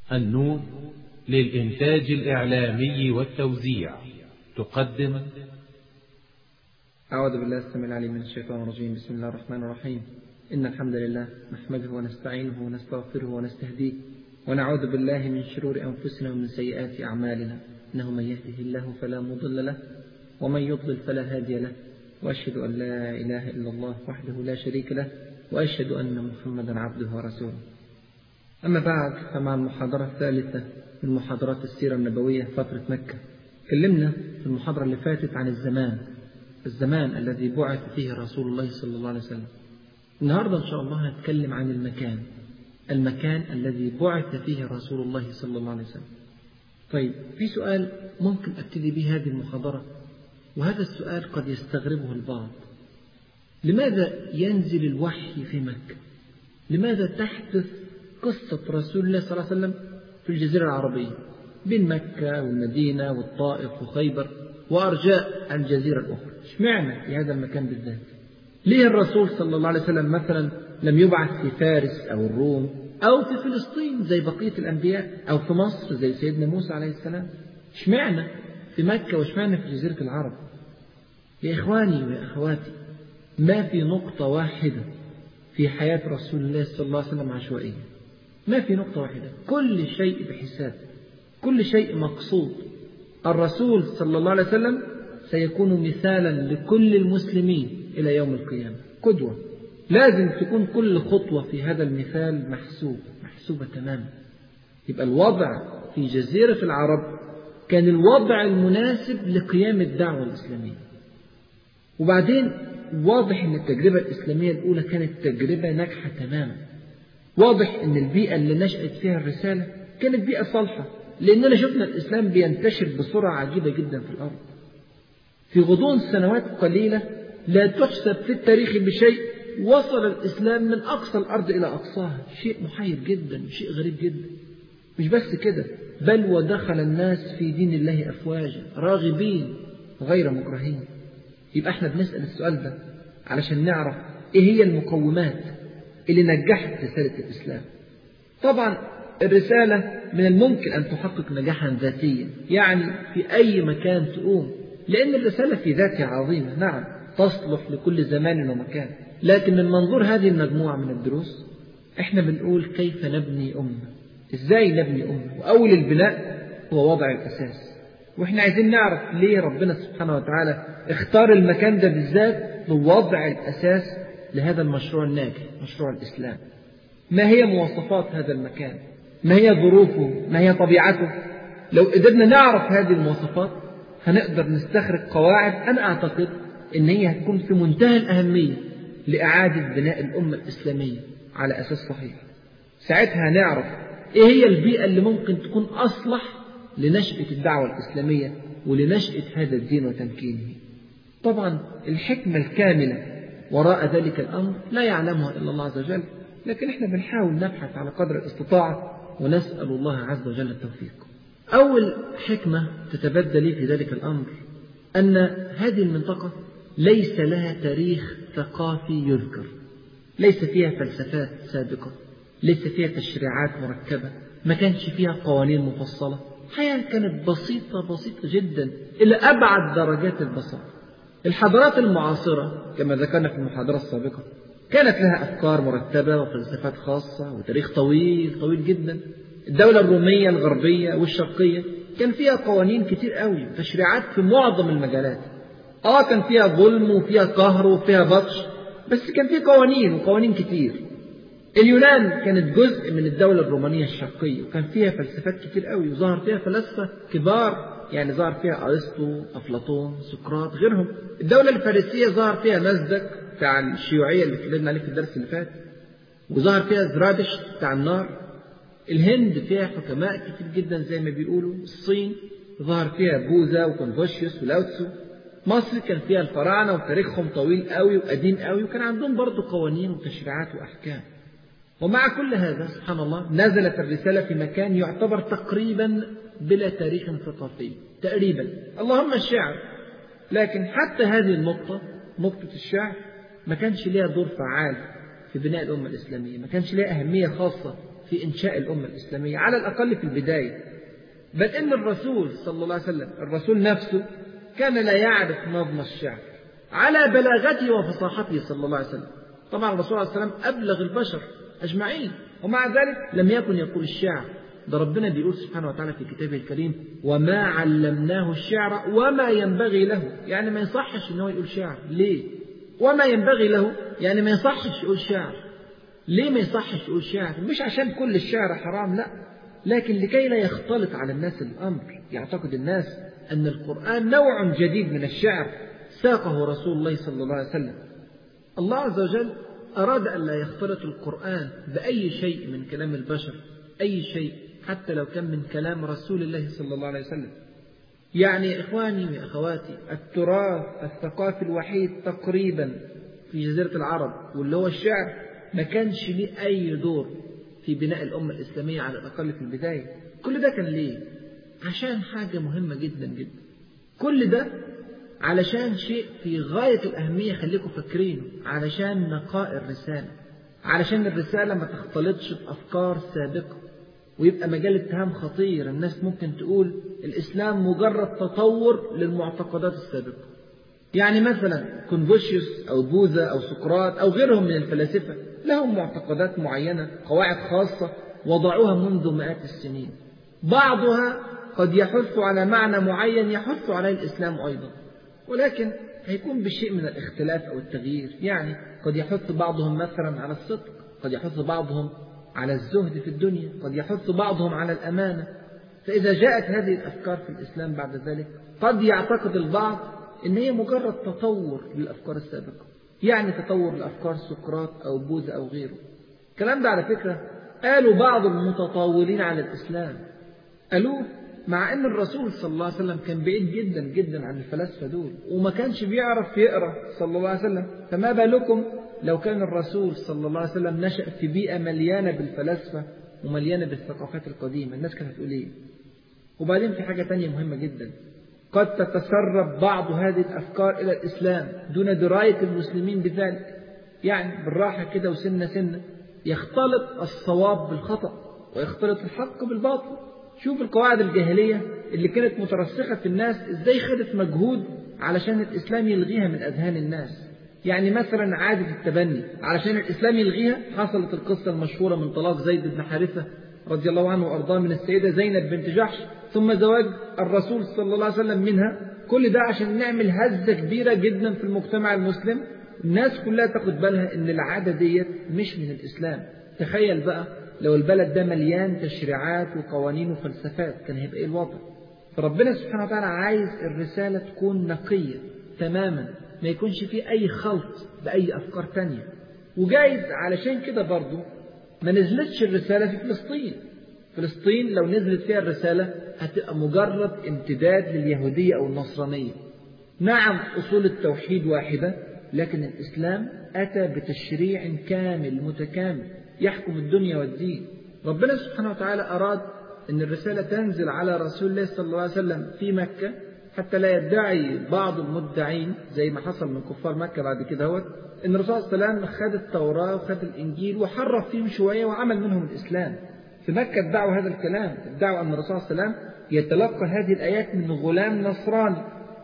النون للإنتاج الإعلامي والتوزيع تقدم أعوذ بالله السميع العليم من الشيطان الرجيم بسم الله الرحمن الرحيم إن الحمد لله نحمده ونستعينه ونستغفره ونستهديه ونعوذ بالله من شرور أنفسنا ومن سيئات أعمالنا إنه من يهده الله فلا مضل له ومن يضلل فلا هادي له وأشهد أن لا إله إلا الله وحده لا شريك له وأشهد أن محمدا عبده ورسوله أما بعد فمع المحاضرة الثالثة من محاضرات السيرة النبوية فترة مكة تكلمنا في المحاضرة اللي فاتت عن الزمان الزمان الذي بعث فيه رسول الله صلى الله عليه وسلم النهاردة إن شاء الله هنتكلم عن المكان المكان الذي بعث فيه رسول الله صلى الله عليه وسلم طيب في سؤال ممكن أبتدي به هذه المحاضرة وهذا السؤال قد يستغربه البعض لماذا ينزل الوحي في مكة لماذا تحدث قصة رسول الله صلى الله عليه وسلم في الجزيرة العربية بين مكة والمدينة والطائف وخيبر وأرجاء الجزيرة الأخرى اشمعنى في هذا المكان بالذات ليه الرسول صلى الله عليه وسلم مثلا لم يبعث في فارس أو الروم أو في فلسطين زي بقية الأنبياء أو في مصر زي سيدنا موسى عليه السلام اشمعنى في مكة واشمعنى في جزيرة العرب يا إخواني ويا أخواتي ما في نقطة واحدة في حياة رسول الله صلى الله عليه وسلم عشوائية ما في نقطة واحدة كل شيء بحساب كل شيء مقصود الرسول صلى الله عليه وسلم سيكون مثالا لكل المسلمين إلى يوم القيامة قدوة لازم تكون كل خطوة في هذا المثال محسوب محسوبة تماما يبقى الوضع في جزيرة العرب كان الوضع المناسب لقيام الدعوة الإسلامية وبعدين واضح أن التجربة الإسلامية الأولى كانت تجربة ناجحة تماما واضح أن البيئة اللي نشأت فيها الرسالة كانت بيئة صالحة لأننا شفنا الإسلام بينتشر بسرعة عجيبة جدا في الأرض في غضون سنوات قليلة لا تحسب في التاريخ بشيء وصل الإسلام من أقصى الأرض إلى أقصاها شيء محير جدا شيء غريب جدا مش بس كده بل ودخل الناس في دين الله أفواجا راغبين غير مكرهين يبقى احنا بنسأل السؤال ده علشان نعرف ايه هي المقومات اللي نجحت رسالة الإسلام طبعا الرسالة من الممكن أن تحقق نجاحا ذاتيا يعني في أي مكان تقوم لأن الرسالة في ذاتها عظيمة نعم تصلح لكل زمان ومكان لكن من منظور هذه المجموعة من الدروس احنا بنقول كيف نبني أمة ازاي نبني أمة وأول البناء هو وضع الأساس واحنا عايزين نعرف ليه ربنا سبحانه وتعالى اختار المكان ده بالذات لوضع الأساس لهذا المشروع الناجح مشروع الإسلام ما هي مواصفات هذا المكان ما هي ظروفه ما هي طبيعته لو قدرنا نعرف هذه المواصفات هنقدر نستخرج قواعد أنا أعتقد إن هي هتكون في منتهى الأهمية لإعادة بناء الأمة الإسلامية على أساس صحيح ساعتها هنعرف إيه هي البيئة اللي ممكن تكون أصلح لنشأة الدعوة الإسلامية ولنشأة هذا الدين وتمكينه طبعا الحكمة الكاملة وراء ذلك الأمر لا يعلمها إلا الله عز وجل لكن احنا بنحاول نبحث على قدر الاستطاعة ونسأل الله عز وجل التوفيق أول حكمة تتبدى لي في ذلك الأمر أن هذه المنطقة ليس لها تاريخ ثقافي يذكر ليس فيها فلسفات سابقة ليس فيها تشريعات مركبة ما كانش فيها قوانين مفصلة حياة كانت بسيطة بسيطة جدا إلى أبعد درجات البساطة الحضارات المعاصرة كما ذكرنا في المحاضرة السابقة كانت لها أفكار مرتبة وفلسفات خاصة وتاريخ طويل طويل جدا الدولة الرومية الغربية والشرقية كان فيها قوانين كتير قوي وتشريعات في معظم المجالات اه كان فيها ظلم وفيها قهر وفيها بطش بس كان فيه قوانين وقوانين كتير اليونان كانت جزء من الدولة الرومانية الشرقية وكان فيها فلسفات كتير قوي وظهر فيها فلاسفة كبار يعني ظهر فيها أرسطو أفلاطون سقراط غيرهم الدولة الفارسية ظهر فيها مزدك بتاع الشيوعية اللي اتكلمنا عليه في الدرس اللي فات وظهر فيها زرادش بتاع النار الهند فيها حكماء كتير جدا زي ما بيقولوا الصين ظهر فيها بوذا وكونفوشيوس ولاوتسو مصر كان فيها الفراعنة وتاريخهم طويل قوي وقديم قوي وكان عندهم برضه قوانين وتشريعات وأحكام ومع كل هذا سبحان الله نزلت الرسالة في مكان يعتبر تقريبا بلا تاريخ ثقافي تقريبا اللهم الشعر لكن حتى هذه النقطة نقطة الشعر ما كانش ليها دور فعال في بناء الأمة الإسلامية ما كانش ليها أهمية خاصة في إنشاء الأمة الإسلامية على الأقل في البداية بل إن الرسول صلى الله عليه وسلم الرسول نفسه كان لا يعرف نظم الشعر على بلاغته وفصاحته صلى الله عليه وسلم طبعا الرسول عليه السلام أبلغ البشر أجمعين ومع ذلك لم يكن يقول الشعر ده ربنا بيقول سبحانه وتعالى في كتابه الكريم وما علمناه الشعر وما ينبغي له يعني ما يصحش ان هو يقول شعر ليه وما ينبغي له يعني ما يصحش يقول شعر ليه ما يصحش يقول شعر مش عشان كل الشعر حرام لا لكن لكي لا يختلط على الناس الامر يعتقد الناس ان القران نوع جديد من الشعر ساقه رسول الله صلى الله عليه وسلم الله عز وجل أراد أن لا يختلط القرآن بأي شيء من كلام البشر أي شيء حتى لو كان من كلام رسول الله صلى الله عليه وسلم يعني إخواني وأخواتي التراث الثقافي الوحيد تقريبا في جزيرة العرب واللي هو الشعر ما كانش ليه أي دور في بناء الأمة الإسلامية على الأقل في البداية كل ده كان ليه؟ عشان حاجة مهمة جدا جدا كل ده علشان شيء في غاية الأهمية خليكم فاكرينه علشان نقاء الرسالة علشان الرسالة ما تختلطش بأفكار سابقة ويبقى مجال اتهام خطير الناس ممكن تقول الإسلام مجرد تطور للمعتقدات السابقة يعني مثلا كونفوشيوس أو بوذا أو سقراط أو غيرهم من الفلاسفة لهم معتقدات معينة قواعد خاصة وضعوها منذ مئات السنين بعضها قد يحث على معنى معين يحث عليه الإسلام أيضا ولكن هيكون بشيء من الاختلاف أو التغيير يعني قد يحث بعضهم مثلا على الصدق قد يحث بعضهم على الزهد في الدنيا قد يحث بعضهم على الأمانة فإذا جاءت هذه الأفكار في الإسلام بعد ذلك قد يعتقد البعض إن هي مجرد تطور للأفكار السابقة يعني تطور لأفكار سقراط أو بوذا أو غيره الكلام ده على فكرة قالوا بعض المتطاولين على الإسلام قالوه مع ان الرسول صلى الله عليه وسلم كان بعيد جدا جدا عن الفلاسفه دول وما كانش بيعرف يقرا صلى الله عليه وسلم فما بالكم لو كان الرسول صلى الله عليه وسلم نشا في بيئه مليانه بالفلاسفه ومليانه بالثقافات القديمه الناس كانت هتقول ايه وبعدين في حاجه تانية مهمه جدا قد تتسرب بعض هذه الافكار الى الاسلام دون درايه المسلمين بذلك يعني بالراحه كده وسنه سنه يختلط الصواب بالخطا ويختلط الحق بالباطل شوف القواعد الجاهلية اللي كانت مترسخة في الناس ازاي خدت مجهود علشان الإسلام يلغيها من أذهان الناس يعني مثلا عادة التبني علشان الإسلام يلغيها حصلت القصة المشهورة من طلاق زيد بن حارثة رضي الله عنه وأرضاه من السيدة زينب بنت جحش ثم زواج الرسول صلى الله عليه وسلم منها كل ده عشان نعمل هزة كبيرة جدا في المجتمع المسلم الناس كلها تاخد بالها ان العادة ديت مش من الإسلام تخيل بقى لو البلد ده مليان تشريعات وقوانين وفلسفات كان هيبقى ايه الوضع فربنا سبحانه وتعالى عايز الرسالة تكون نقية تماما ما يكونش فيه أي خلط بأي أفكار تانية وجايز علشان كده برضو ما نزلتش الرسالة في فلسطين فلسطين لو نزلت فيها الرسالة هتبقى مجرد امتداد لليهودية أو النصرانية نعم أصول التوحيد واحدة لكن الإسلام أتى بتشريع كامل متكامل يحكم الدنيا والدين ربنا سبحانه وتعالى أراد أن الرسالة تنزل على رسول الله صلى الله عليه وسلم في مكة حتى لا يدعي بعض المدعين زي ما حصل من كفار مكة بعد كده هو أن الرسول صلى الله عليه وسلم خد التوراة وخد الإنجيل وحرف فيهم شوية وعمل منهم الإسلام في مكة ادعوا هذا الكلام ادعوا أن الرسول صلى الله عليه وسلم يتلقى هذه الآيات من غلام نصراني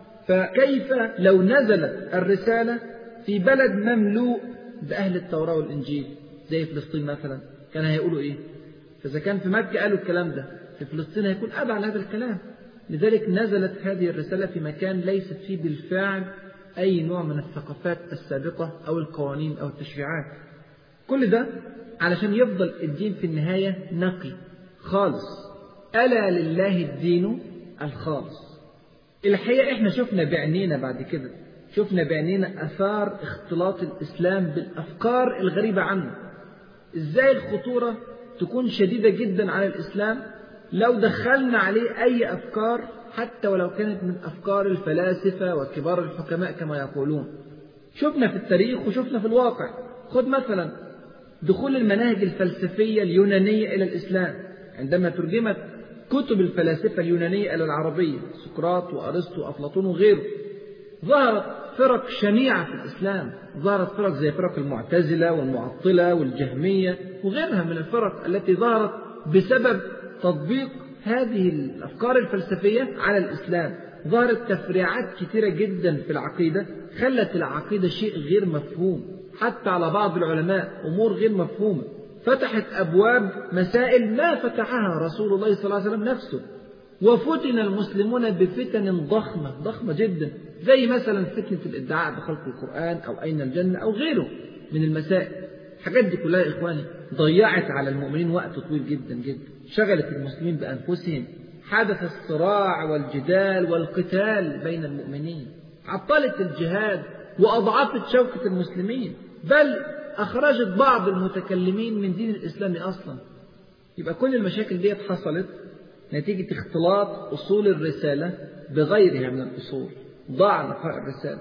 فكيف لو نزلت الرسالة في بلد مملوء بأهل التوراة والإنجيل زي فلسطين مثلا كان هيقولوا إيه فإذا كان في مكة قالوا الكلام ده في فلسطين هيكون أبعد هذا الكلام لذلك نزلت هذه الرسالة في مكان ليست فيه بالفعل أي نوع من الثقافات السابقة أو القوانين أو التشريعات كل ده علشان يفضل الدين في النهاية نقي خالص ألا لله الدين الخالص الحقيقة احنا شفنا بعينينا بعد كده شفنا بعينينا أثار اختلاط الإسلام بالأفكار الغريبة عنه إزاي الخطورة تكون شديدة جدا على الإسلام لو دخلنا عليه أي أفكار حتى ولو كانت من أفكار الفلاسفة وكبار الحكماء كما يقولون شفنا في التاريخ وشفنا في الواقع خذ مثلا دخول المناهج الفلسفية اليونانية إلى الإسلام عندما ترجمت كتب الفلاسفة اليونانية إلى العربية سقراط وأرسطو وأفلاطون وغيره ظهرت فرق شنيعة في الإسلام ظهرت فرق زي فرق المعتزلة والمعطلة والجهمية وغيرها من الفرق التي ظهرت بسبب تطبيق هذه الأفكار الفلسفية على الإسلام ظهرت تفريعات كثيرة جدا في العقيدة خلت العقيدة شيء غير مفهوم حتى على بعض العلماء أمور غير مفهومة فتحت أبواب مسائل ما فتحها رسول الله صلى الله عليه وسلم نفسه وفتن المسلمون بفتن ضخمة ضخمة جدا زي مثلا فتنة الادعاء بخلق القرآن أو أين الجنة أو غيره من المسائل الحاجات دي كلها يا إخواني ضيعت على المؤمنين وقت طويل جدا جدا شغلت المسلمين بأنفسهم حدث الصراع والجدال والقتال بين المؤمنين عطلت الجهاد وأضعفت شوكة المسلمين بل أخرجت بعض المتكلمين من دين الإسلام أصلا يبقى كل المشاكل دي حصلت نتيجة اختلاط أصول الرسالة بغيرها من الأصول ضاع نقاء الرسالة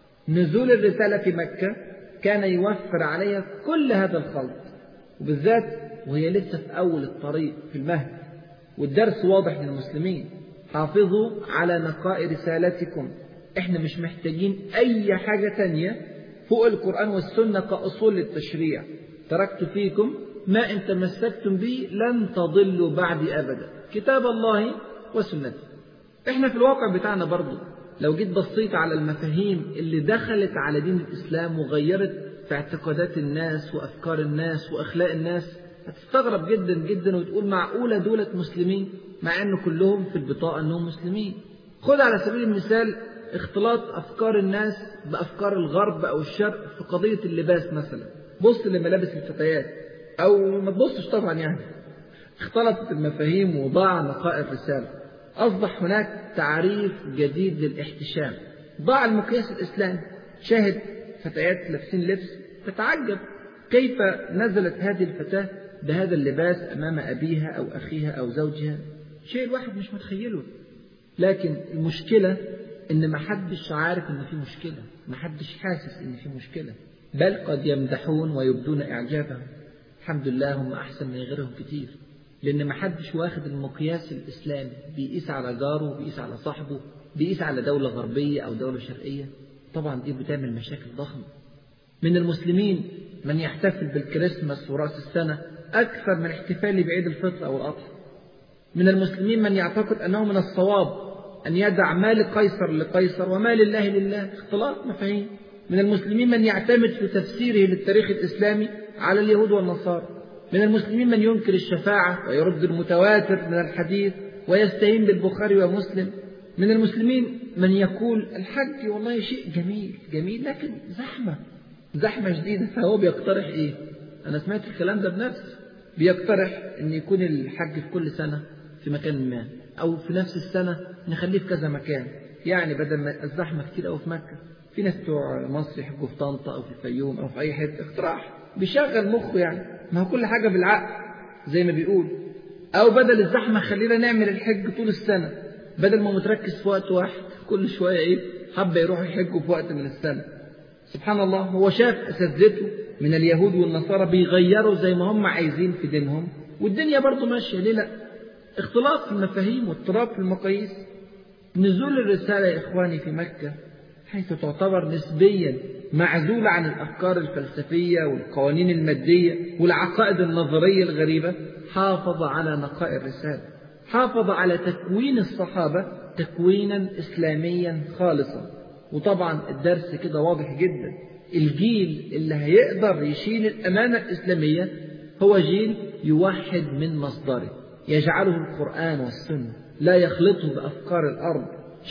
نزول الرسالة في مكة كان يوفر عليها كل هذا الخلط وبالذات وهي لسه في أول الطريق في المهد والدرس واضح للمسلمين حافظوا على نقاء رسالتكم احنا مش محتاجين أي حاجة تانية فوق القرآن والسنة كأصول للتشريع تركت فيكم ما إن تمسكتم به لن تضلوا بعد أبدا كتاب الله وسنته احنا في الواقع بتاعنا برضو لو جيت بصيت على المفاهيم اللي دخلت على دين الإسلام وغيرت في اعتقادات الناس وأفكار الناس وأخلاق الناس هتستغرب جدا جدا وتقول معقولة دولة مسلمين مع أن كلهم في البطاقة أنهم مسلمين خذ على سبيل المثال اختلاط أفكار الناس بأفكار الغرب أو الشرق في قضية اللباس مثلا بص لملابس الفتيات أو ما تبصش طبعا يعني اختلطت المفاهيم وضاع نقاء الرسالة أصبح هناك تعريف جديد للاحتشام ضاع المقياس الإسلامي شاهد فتيات لابسين لبس تتعجب كيف نزلت هذه الفتاة بهذا اللباس أمام أبيها أو أخيها أو زوجها شيء الواحد مش متخيله لكن المشكلة إن محدش عارف إن في مشكلة محدش حاسس إن في مشكلة بل قد يمدحون ويبدون إعجابهم الحمد لله هم أحسن من غيرهم كتير لأن محدش واخد المقياس الإسلامي بيقيس على جاره بيقيس على صاحبه بيقيس على دولة غربية أو دولة شرقية طبعا دي بتعمل مشاكل ضخمة من المسلمين من يحتفل بالكريسماس ورأس السنة أكثر من احتفاله بعيد الفطر أو الأضحى من المسلمين من يعتقد أنه من الصواب أن يدع ما لقيصر لقيصر وما لله لله اختلاط مفاهيم من المسلمين من يعتمد في تفسيره للتاريخ الإسلامي على اليهود والنصارى من المسلمين من ينكر الشفاعة ويرد المتواتر من الحديث ويستهين بالبخاري ومسلم من المسلمين من يقول الحج والله شيء جميل جميل لكن زحمة زحمة شديدة فهو بيقترح إيه أنا سمعت الكلام ده بنفسي بيقترح أن يكون الحج في كل سنة في مكان ما أو في نفس السنة نخليه في كذا مكان يعني بدل ما الزحمة كتير أوي في مكة في ناس بتوع مصر يحجوا في طنطا أو في الفيوم أو في أي حتة اقتراح بيشغل مخه يعني ما هو كل حاجة بالعقل زي ما بيقول أو بدل الزحمة خلينا نعمل الحج طول السنة بدل ما متركز في وقت واحد كل شوية إيه حبة يروحوا يحجوا في وقت من السنة سبحان الله هو شاف أساتذته من اليهود والنصارى بيغيروا زي ما هم عايزين في دينهم والدنيا برضه ماشية ليه لا اختلاط في المفاهيم واضطراب في المقاييس نزول الرسالة يا إخواني في مكة حيث تعتبر نسبيا معزولة عن الأفكار الفلسفية والقوانين المادية والعقائد النظرية الغريبة حافظ على نقاء الرسالة حافظ على تكوين الصحابة تكوينا إسلاميا خالصا وطبعا الدرس كده واضح جدا الجيل اللي هيقدر يشيل الأمانة الإسلامية هو جيل يوحد من مصدره يجعله القرآن والسنة لا يخلطه بأفكار الأرض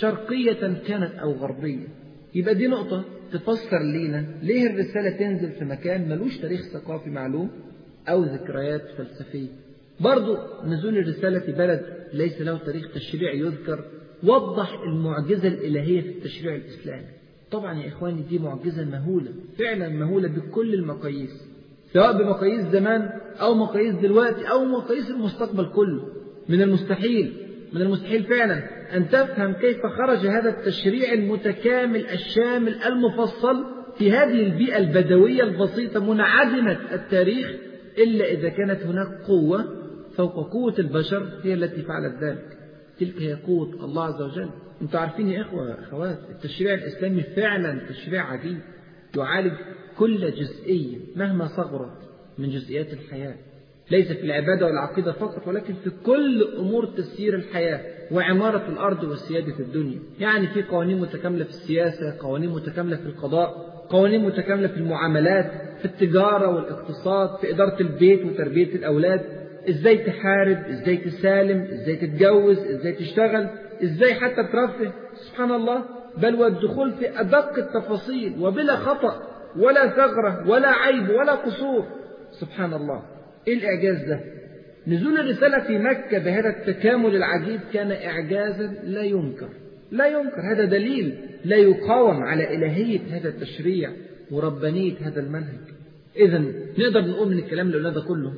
شرقية كانت أو غربية يبقى دي نقطة تفسر لينا ليه الرسالة تنزل في مكان ملوش تاريخ ثقافي معلوم أو ذكريات فلسفية برضو نزول الرسالة في بلد ليس له تاريخ تشريعي يذكر وضح المعجزة الإلهية في التشريع الإسلامي طبعا يا إخواني دي معجزة مهولة فعلا مهولة بكل المقاييس سواء بمقاييس زمان أو مقاييس دلوقتي أو مقاييس المستقبل كله من المستحيل من المستحيل فعلا أن تفهم كيف خرج هذا التشريع المتكامل الشامل المفصل في هذه البيئة البدوية البسيطة منعدمة التاريخ إلا إذا كانت هناك قوة فوق قوة البشر هي التي فعلت ذلك تلك هي قوة الله عز وجل انتوا عارفين يا إخوة أخوات التشريع الإسلامي فعلا تشريع عجيب يعالج كل جزئية مهما صغرت من جزئيات الحياة ليس في العبادة والعقيدة فقط ولكن في كل أمور تسيير الحياة وعمارة الأرض وسيادة الدنيا يعني في قوانين متكاملة في السياسة قوانين متكاملة في القضاء قوانين متكاملة في المعاملات في التجارة والاقتصاد في إدارة البيت وتربية الأولاد إزاي تحارب إزاي تسالم إزاي تتجوز إزاي تشتغل إزاي حتى ترفه سبحان الله بل والدخول في أدق التفاصيل وبلا خطأ ولا ثغرة ولا عيب ولا قصور سبحان الله إيه الإعجاز ده نزول الرسالة في مكة بهذا التكامل العجيب كان إعجازا لا ينكر لا ينكر هذا دليل لا يقاوم على إلهية هذا التشريع وربانية هذا المنهج إذا نقدر نقول من الكلام اللي ده كله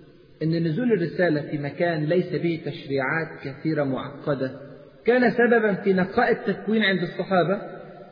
أن نزول الرسالة في مكان ليس به تشريعات كثيرة معقدة كان سببا في نقاء التكوين عند الصحابة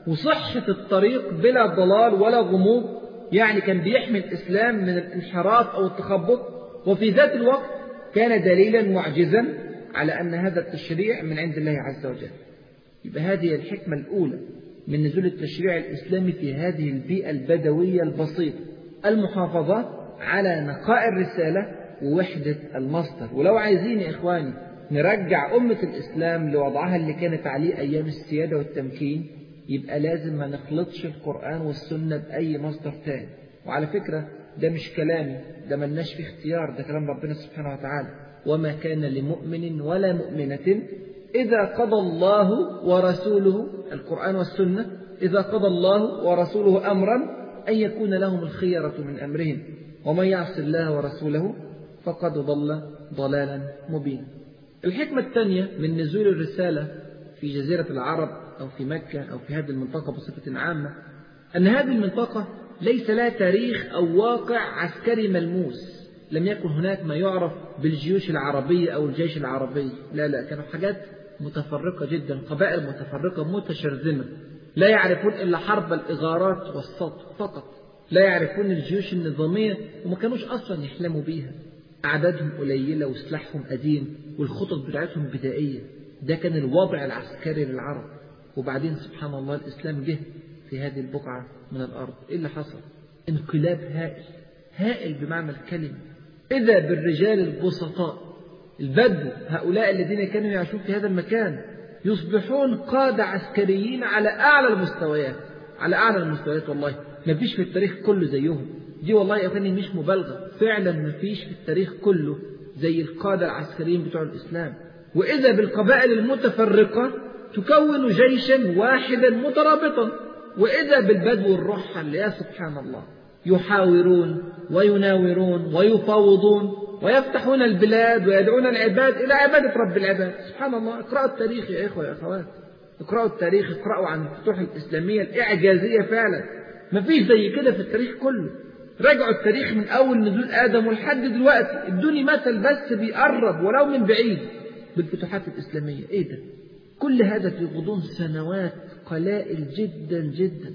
وصحة الطريق بلا ضلال ولا غموض يعني كان بيحمي الإسلام من الانحراف أو التخبط وفي ذات الوقت كان دليلا معجزا على أن هذا التشريع من عند الله عز وجل يبقى هذه الحكمة الأولى من نزول التشريع الإسلامي في هذه البيئة البدوية البسيطة المحافظة على نقاء الرسالة ووحدة المصدر ولو عايزين يا إخواني نرجع أمة الإسلام لوضعها اللي كانت عليه أيام السيادة والتمكين يبقى لازم ما نخلطش القرآن والسنة بأي مصدر تاني وعلى فكرة ده مش كلامي ده ملناش فيه اختيار ده كلام ربنا سبحانه وتعالى وما كان لمؤمن ولا مؤمنة إذا قضى الله ورسوله القرآن والسنة إذا قضى الله ورسوله أمرا أن يكون لهم الخيرة من أمرهم ومن يعص الله ورسوله فقد ضل ضلالا مبينا الحكمة الثانية من نزول الرسالة في جزيرة العرب أو في مكة أو في هذه المنطقة بصفة عامة أن هذه المنطقة ليس لها تاريخ أو واقع عسكري ملموس لم يكن هناك ما يعرف بالجيوش العربية أو الجيش العربي لا لا كانوا حاجات متفرقة جدا قبائل متفرقة متشرذمة لا يعرفون إلا حرب الإغارات والسطو فقط لا يعرفون الجيوش النظامية وما كانوش أصلا يحلموا بيها أعدادهم قليلة وسلاحهم قديم والخطط بتاعتهم بدائية ده كان الوضع العسكري للعرب وبعدين سبحان الله الإسلام جه في هذه البقعة من الأرض إيه اللي حصل انقلاب هائل هائل بمعنى الكلمة إذا بالرجال البسطاء البدو هؤلاء الذين كانوا يعيشون في هذا المكان يصبحون قادة عسكريين على أعلى المستويات على أعلى المستويات والله ما فيش في التاريخ كله زيهم دي والله يا فندم مش مبالغة فعلا ما فيش في التاريخ كله زي القادة العسكريين بتوع الإسلام وإذا بالقبائل المتفرقة تكون جيشا واحدا مترابطا وإذا بالبدو الرحل يا سبحان الله يحاورون ويناورون ويفاوضون ويفتحون البلاد ويدعون العباد إلى عبادة رب العباد سبحان الله اقرأوا التاريخ يا إخوة يا أخوات اقرأوا التاريخ اقرأوا عن الفتوح الإسلامية الإعجازية فعلا ما فيش زي كده في التاريخ كله راجعوا التاريخ من أول نزول آدم ولحد دلوقتي ادوني مثل بس بيقرب ولو من بعيد بالفتوحات الإسلامية إيه ده كل هذا في غضون سنوات قلائل جدا جدا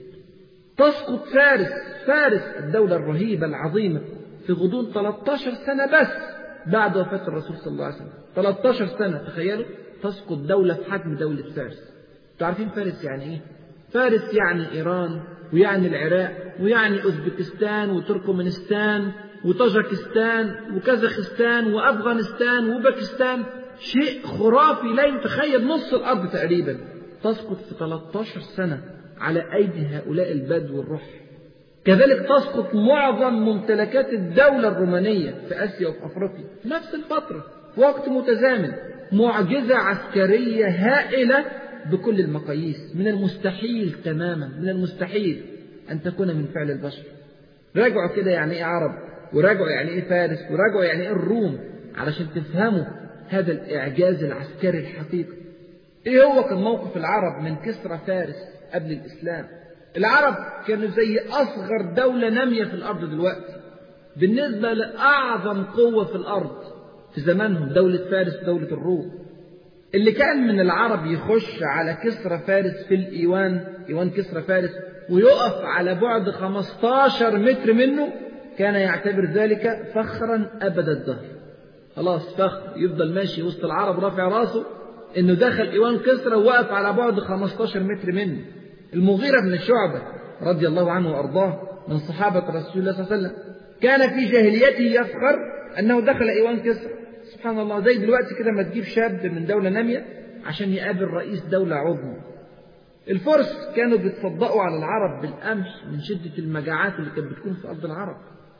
تسقط فارس فارس الدولة الرهيبة العظيمة في غضون 13 سنة بس بعد وفاة الرسول صلى الله عليه وسلم 13 سنة تخيلوا تسقط دولة في حجم دولة فارس تعرفين فارس يعني ايه فارس يعني ايران ويعني العراق ويعني اوزبكستان وتركمانستان وطاجكستان وكازاخستان وافغانستان وباكستان شيء خرافي لا يتخيل نص الارض تقريبا تسقط في 13 سنة على ايدي هؤلاء البدو الرح كذلك تسقط معظم ممتلكات الدولة الرومانية في آسيا وفي أفريقيا نفس الفترة وقت متزامن معجزة عسكرية هائلة بكل المقاييس من المستحيل تماما من المستحيل أن تكون من فعل البشر راجعوا كده يعني إيه عرب وراجعوا يعني إيه فارس وراجعوا يعني إيه الروم علشان تفهموا هذا الإعجاز العسكري الحقيقي إيه هو كان موقف العرب من كسرى فارس قبل الإسلام العرب كانوا زي أصغر دولة نامية في الأرض دلوقتي بالنسبة لأعظم قوة في الأرض في زمانهم دولة فارس ودولة الروم اللي كان من العرب يخش على كسرى فارس في الإيوان إيوان كسرى فارس ويقف على بعد 15 متر منه كان يعتبر ذلك فخرا أبد الدهر خلاص فخر يفضل ماشي وسط العرب رافع راسه إنه دخل إيوان كسرى ووقف على بعد 15 متر منه المغيرة بن شعبة رضي الله عنه وأرضاه من صحابة رسول الله صلى الله عليه وسلم كان في جاهليته يفخر أنه دخل إيوان كسرى سبحان الله زي دلوقتي كده ما تجيب شاب من دولة نامية عشان يقابل رئيس دولة عظمى الفرس كانوا بيتصدقوا على العرب بالقمح من شدة المجاعات اللي كانت بتكون في أرض العرب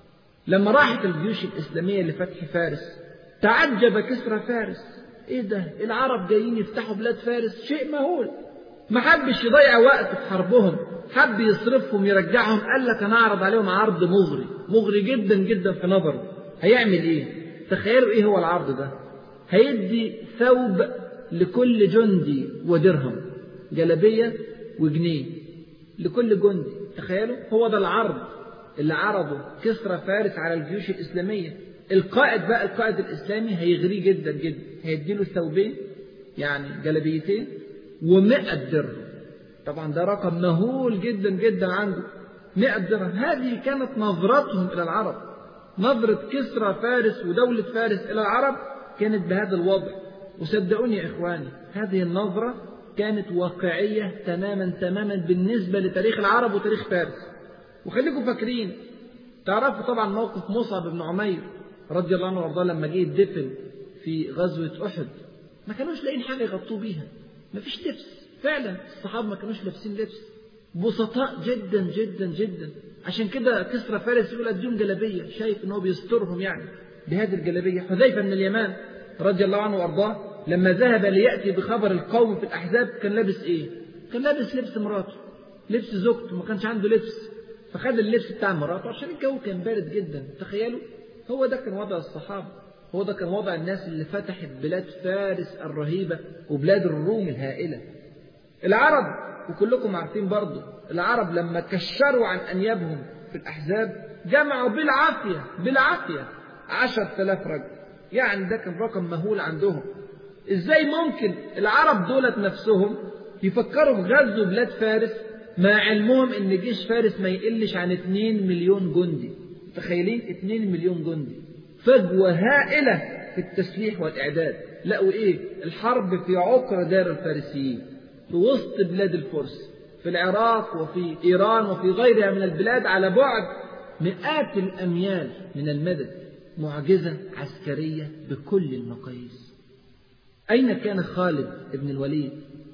لما راحت الجيوش الإسلامية لفتح فارس تعجب كسرى فارس إيه ده العرب جايين يفتحوا بلاد فارس شيء مهول ما حبش يضيع وقت في حربهم حب يصرفهم يرجعهم قال لك أنا أعرض عليهم عرض مغري مغري جدا جدا في نظره هيعمل إيه تخيلوا إيه هو العرض ده هيدي ثوب لكل جندي ودرهم جلبية وجنيه لكل جندي تخيلوا هو ده العرض اللي عرضه كسرى فارس على الجيوش الإسلامية القائد بقى القائد الإسلامي هيغريه جدا جدا هيديله ثوبين يعني جلبيتين ومئة درهم طبعا ده رقم مهول جدا جدا عنده مئة درهم هذه كانت نظرتهم إلى العرب نظرة كسرى فارس ودولة فارس إلى العرب كانت بهذا الوضع وصدقوني يا إخواني هذه النظرة كانت واقعية تماما تماما بالنسبة لتاريخ العرب وتاريخ فارس وخليكم فاكرين تعرفوا طبعا موقف مصعب بن عمير رضي الله عنه وارضاه لما جه يدفن في غزوة أحد ما كانوش لاقيين حاجة يغطوه بيها ما فيش لبس فعلا الصحابة ما كانوش لابسين لبس بسطاء جدا جدا جدا عشان كده كسرى فارس يقول اديهم جلبية شايف ان هو بيسترهم يعني بهذه الجلبية حذيفة بن اليمان رضي الله عنه وارضاه لما ذهب ليأتي بخبر القوم في الأحزاب كان لابس إيه؟ كان لابس لبس مراته لبس زوجته ما كانش عنده لبس فخد اللبس بتاع مراته عشان الجو كان بارد جدا تخيلوا هو ده كان وضع الصحابة هو ده كان وضع الناس اللي فتحت بلاد فارس الرهيبة وبلاد الروم الهائلة العرب وكلكم عارفين برضه العرب لما كشروا عن أنيابهم في الأحزاب جمعوا بالعافية بالعافية عشر تلاف رجل يعني ده كان رقم مهول عندهم ازاي ممكن العرب دولت نفسهم يفكروا في غزو بلاد فارس مع علمهم ان جيش فارس ما يقلش عن 2 مليون جندي تخيلين 2 مليون جندي فجوة هائلة في التسليح والإعداد لقوا إيه الحرب في عقر دار الفارسيين في وسط بلاد الفرس في العراق وفي إيران وفي غيرها من البلاد على بعد مئات الأميال من المدد معجزة عسكرية بكل المقاييس أين كان خالد بن الوليد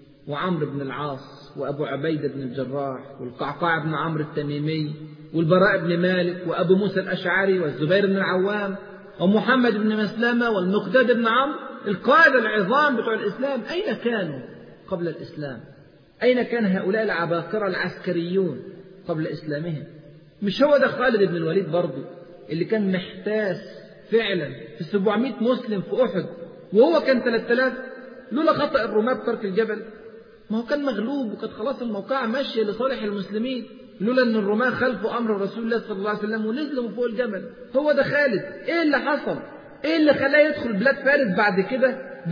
وعمرو بن العاص وأبو عبيدة بن الجراح والقعقاع بن عمرو التميمي والبراء بن مالك وأبو موسى الأشعري والزبير بن العوام ومحمد بن مسلمة والمقداد بن عمرو القادة العظام بتوع الإسلام أين كانوا قبل الإسلام أين كان هؤلاء العباقرة العسكريون قبل إسلامهم مش هو ده خالد بن الوليد برضه اللي كان محتاس فعلا في 700 مسلم في أحد وهو كان 3000 لولا خطأ الرماة ترك الجبل ما هو كان مغلوب وكانت خلاص الموقعة ماشية لصالح المسلمين لولا ان الرماة خلفوا امر رسول الله صلى الله عليه وسلم ونزلوا من فوق الجبل هو ده خالد ايه اللي حصل ايه اللي خلاه يدخل بلاد فارس بعد كده ب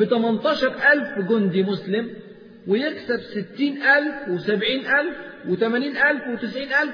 18000 جندي مسلم ويكسب 60000 و70000 و80000 و90000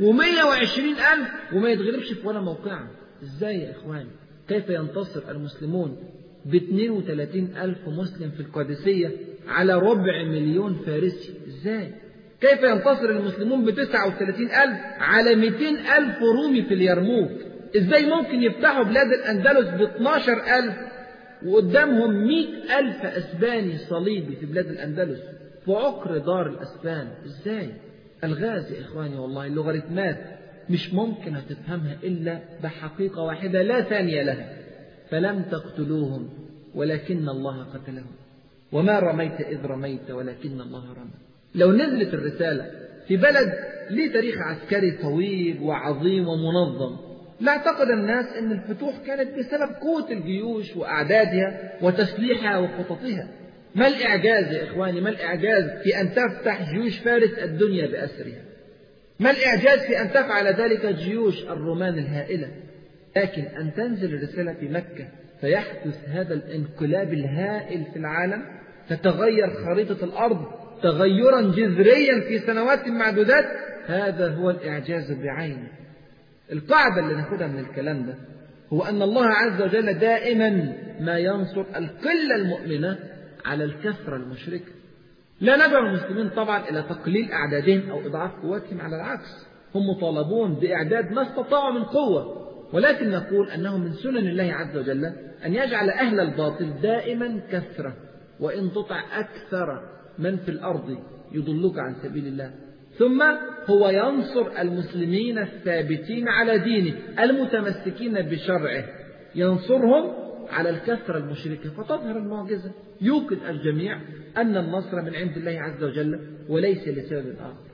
و120000 وما يتغلبش في ولا موقعة ازاي يا اخواني كيف ينتصر المسلمون ب 32 ألف مسلم في القادسية على ربع مليون فارسي ازاي كيف ينتصر المسلمون ب 39 ألف على 200 ألف رومي في اليرموك ازاي ممكن يفتحوا بلاد الأندلس ب 12 ألف وقدامهم 100 ألف أسباني صليبي في بلاد الأندلس في عقر دار الأسبان ازاي الغاز يا إخواني والله اللوغاريتمات مش ممكن هتفهمها إلا بحقيقة واحدة لا ثانية لها فلم تقتلوهم ولكن الله قتلهم وما رميت إذ رميت ولكن الله رمى لو نزلت الرسالة في بلد ليه تاريخ عسكري طويل وعظيم ومنظم لاعتقد الناس أن الفتوح كانت بسبب قوة الجيوش وأعدادها وتسليحها وخططها ما الإعجاز يا إخواني ما الإعجاز في أن تفتح جيوش فارس الدنيا بأسرها ما الإعجاز في أن تفعل ذلك جيوش الرومان الهائلة لكن أن تنزل الرسالة في مكة فيحدث هذا الانقلاب الهائل في العالم تتغير خريطة الأرض تغيرا جذريا في سنوات معدودات هذا هو الإعجاز بعينه القاعدة اللي ناخدها من الكلام ده هو أن الله عز وجل دائما ما ينصر القلة المؤمنة على الكثرة المشركة لا ندعو المسلمين طبعا إلى تقليل أعدادهم أو إضعاف قوتهم على العكس هم مطالبون بإعداد ما استطاعوا من قوة ولكن نقول أنه من سنن الله عز وجل أن يجعل أهل الباطل دائما كثرة وإن تطع أكثر من في الأرض يضلوك عن سبيل الله ثم هو ينصر المسلمين الثابتين على دينه المتمسكين بشرعه ينصرهم على الكثرة المشركة فتظهر المعجزة يوقن الجميع أن النصر من عند الله عز وجل وليس لسبب آخر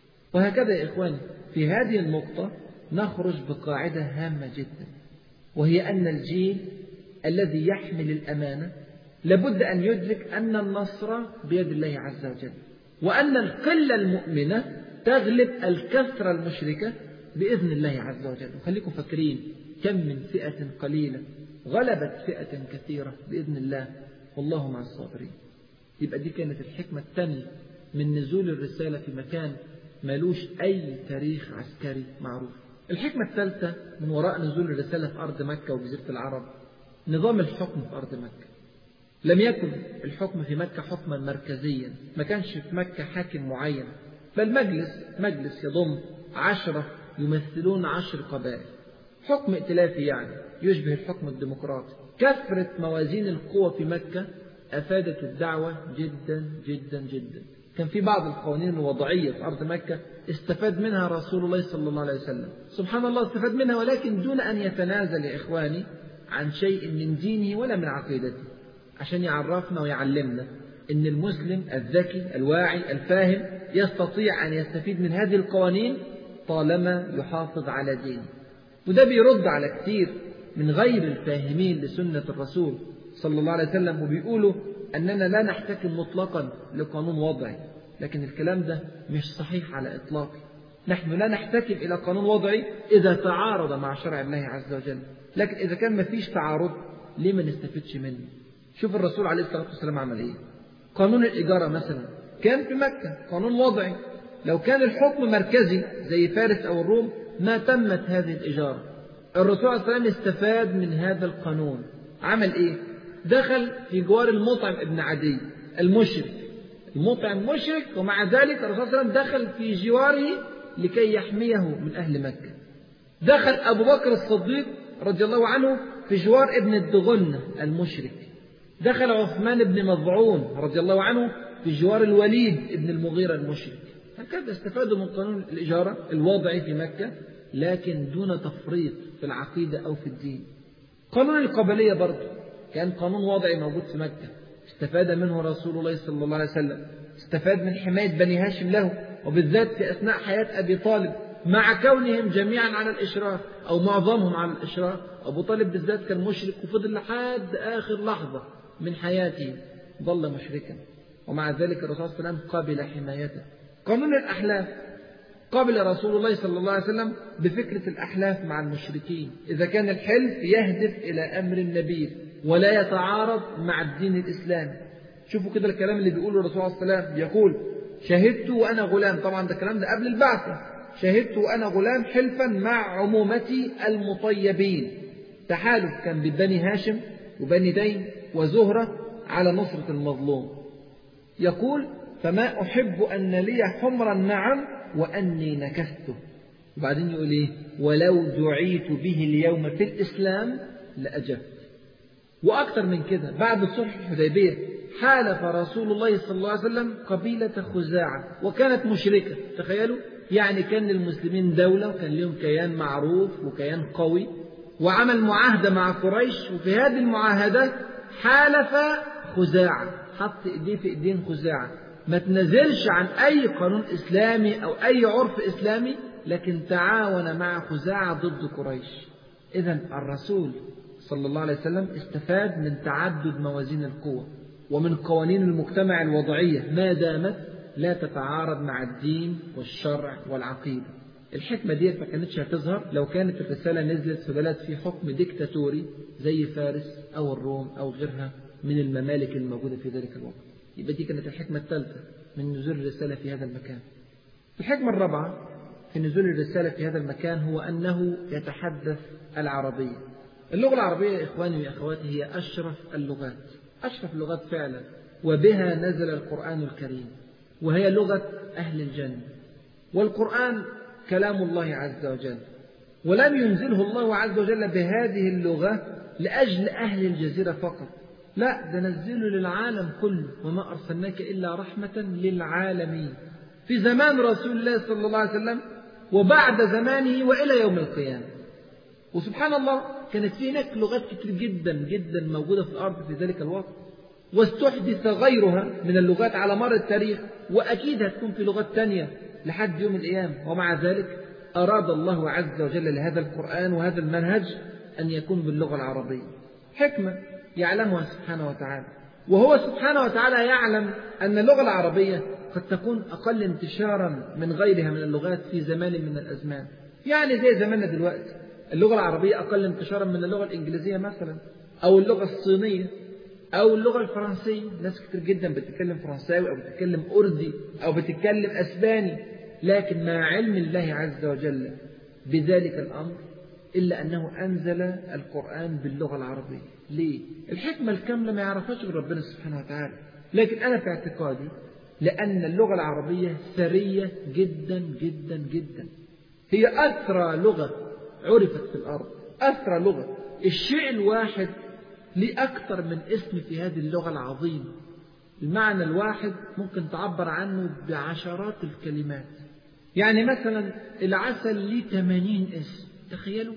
وهكذا يا إخواني في هذه النقطة نخرج بقاعدة هامة جدا وهي أن الجيل الذي يحمل الأمانة لابد أن يدرك أن النصر بيد الله عز وجل وأن القلة المؤمنة تغلب الكثرة المشركة بإذن الله عز وجل وخليكم فاكرين كم من فئة قليلة غلبت فئة كثيرة بإذن الله والله مع الصابرين يبقى دي كانت الحكمة الثانية من نزول الرسالة في مكان ملوش أي تاريخ عسكري معروف الحكمة الثالثة من وراء نزول الرسالة في أرض مكة وجزيرة العرب نظام الحكم في أرض مكة لم يكن الحكم في مكة حكما مركزيا ما كانش في مكة حاكم معين بل مجلس مجلس يضم عشرة يمثلون عشر قبائل حكم ائتلافي يعني يشبه الحكم الديمقراطي كثرة موازين القوى في مكة أفادت الدعوة جدا جدا جدا كان في بعض القوانين الوضعية في أرض مكة استفاد منها رسول الله صلى الله عليه وسلم سبحان الله استفاد منها ولكن دون أن يتنازل يا إخواني عن شيء من دينه ولا من عقيدته عشان يعرفنا ويعلمنا أن المسلم الذكي الواعي الفاهم يستطيع أن يستفيد من هذه القوانين طالما يحافظ على دينه وده بيرد على كثير من غير الفاهمين لسنة الرسول صلى الله عليه وسلم وبيقولوا أننا لا نحتكم مطلقا لقانون وضعي لكن الكلام ده مش صحيح على إطلاق نحن لا نحتكم إلى قانون وضعي إذا تعارض مع شرع الله عز وجل لكن إذا كان ما فيش تعارض ليه ما نستفدش منه شوف الرسول عليه الصلاة والسلام عمل إيه قانون الإجارة مثلا كان في مكة قانون وضعي لو كان الحكم مركزي زي فارس أو الروم ما تمت هذه الإجارة الرسول عليه الصلاة والسلام استفاد من هذا القانون عمل إيه دخل في جوار المطعم ابن عدي المشرك المطعم مشرك ومع ذلك الرسول صلى الله عليه وسلم دخل في جواره لكي يحميه من أهل مكة دخل أبو بكر الصديق رضي الله عنه في جوار ابن الدغنة المشرك دخل عثمان بن مضعون رضي الله عنه في جوار الوليد بن المغيرة المشرك هكذا استفادوا من قانون الإجارة الوضعي في مكة لكن دون تفريط في العقيدة أو في الدين قانون القبلية برضه كان قانون وضعي موجود في مكة استفاد منه رسول الله صلى الله عليه وسلم استفاد من حماية بني هاشم له وبالذات في أثناء حياة أبي طالب مع كونهم جميعا على الإشراك أو معظمهم على الإشراك أبو طالب بالذات كان مشرك وفضل لحد آخر لحظة من حياته ظل مشركا ومع ذلك الرسول صلى الله عليه وسلم قبل حمايته قانون الأحلاف قبل رسول الله صلى الله عليه وسلم بفكرة الأحلاف مع المشركين إذا كان الحلف يهدف إلى أمر النبي ولا يتعارض مع الدين الإسلامي شوفوا كده الكلام اللي بيقوله الرسول صلى الله عليه وسلم يقول شهدت وأنا غلام طبعا ده الكلام ده قبل البعثة شهدت وأنا غلام حلفا مع عمومتي المطيبين تحالف كان ببني هاشم وبني دين وزهرة على نصرة المظلوم يقول فما أحب أن لي حمر النعم وأني نكثته وبعدين يقول إيه ولو دعيت به اليوم في الإسلام لأجبت وأكثر من كده بعد صلح الحديبية حالف رسول الله صلى الله عليه وسلم قبيلة خزاعة وكانت مشركة تخيلوا يعني كان للمسلمين دولة وكان لهم كيان معروف وكيان قوي وعمل معاهدة مع قريش وفي هذه المعاهدة حالف خزاعة حط ايديه في ايدين خزاعة ما تنزلش عن اي قانون اسلامي او اي عرف اسلامي لكن تعاون مع خزاعة ضد قريش اذا الرسول صلى الله عليه وسلم استفاد من تعدد موازين القوى ومن قوانين المجتمع الوضعية ما دامت لا تتعارض مع الدين والشرع والعقيدة الحكمة ديت ما كانتش هتظهر لو كانت الرسالة نزلت في بلد فيه حكم ديكتاتوري زي فارس أو الروم أو غيرها من الممالك الموجودة في ذلك الوقت يبقى دي كانت الحكمة الثالثة من نزول الرسالة في هذا المكان الحكمة الرابعة في نزول الرسالة في هذا المكان هو أنه يتحدث العربية اللغة العربية يا إخواني وأخواتي هي أشرف اللغات أشرف اللغات فعلا وبها نزل القرآن الكريم وهي لغة أهل الجنة والقرآن كلام الله عز وجل ولم ينزله الله عز وجل بهذه اللغة لأجل أهل الجزيرة فقط لا ده نزله للعالم كله وما أرسلناك إلا رحمة للعالمين في زمان رسول الله صلى الله عليه وسلم وبعد زمانه وإلى يوم القيامة وسبحان الله كانت في هناك لغات كتير جدا جدا موجودة في الأرض في ذلك الوقت واستحدث غيرها من اللغات على مر التاريخ وأكيد هتكون في لغات تانية لحد يوم القيامة ومع ذلك أراد الله عز وجل لهذا القرآن وهذا المنهج أن يكون باللغة العربية حكمة يعلمها سبحانه وتعالى وهو سبحانه وتعالى يعلم أن اللغة العربية قد تكون أقل انتشارا من غيرها من اللغات في زمان من الأزمان يعني زي زماننا دلوقتي اللغة العربية أقل انتشارا من اللغة الإنجليزية مثلا أو اللغة الصينية أو اللغة الفرنسية ناس كتير جدا بتتكلم فرنساوي أو بتتكلم أردي أو بتتكلم أسباني لكن مع علم الله عز وجل بذلك الأمر إلا أنه أنزل القرآن باللغة العربية ليه؟ الحكمة الكاملة ما يعرفهاش غير ربنا سبحانه وتعالى لكن أنا في اعتقادي لأن اللغة العربية ثرية جدا جدا جدا هي أثرى لغة عرفت في الأرض أثرى لغة الشيء الواحد ليه أكثر من اسم في هذه اللغة العظيمة المعنى الواحد ممكن تعبر عنه بعشرات الكلمات يعني مثلا العسل ليه 80 اسم تخيلوا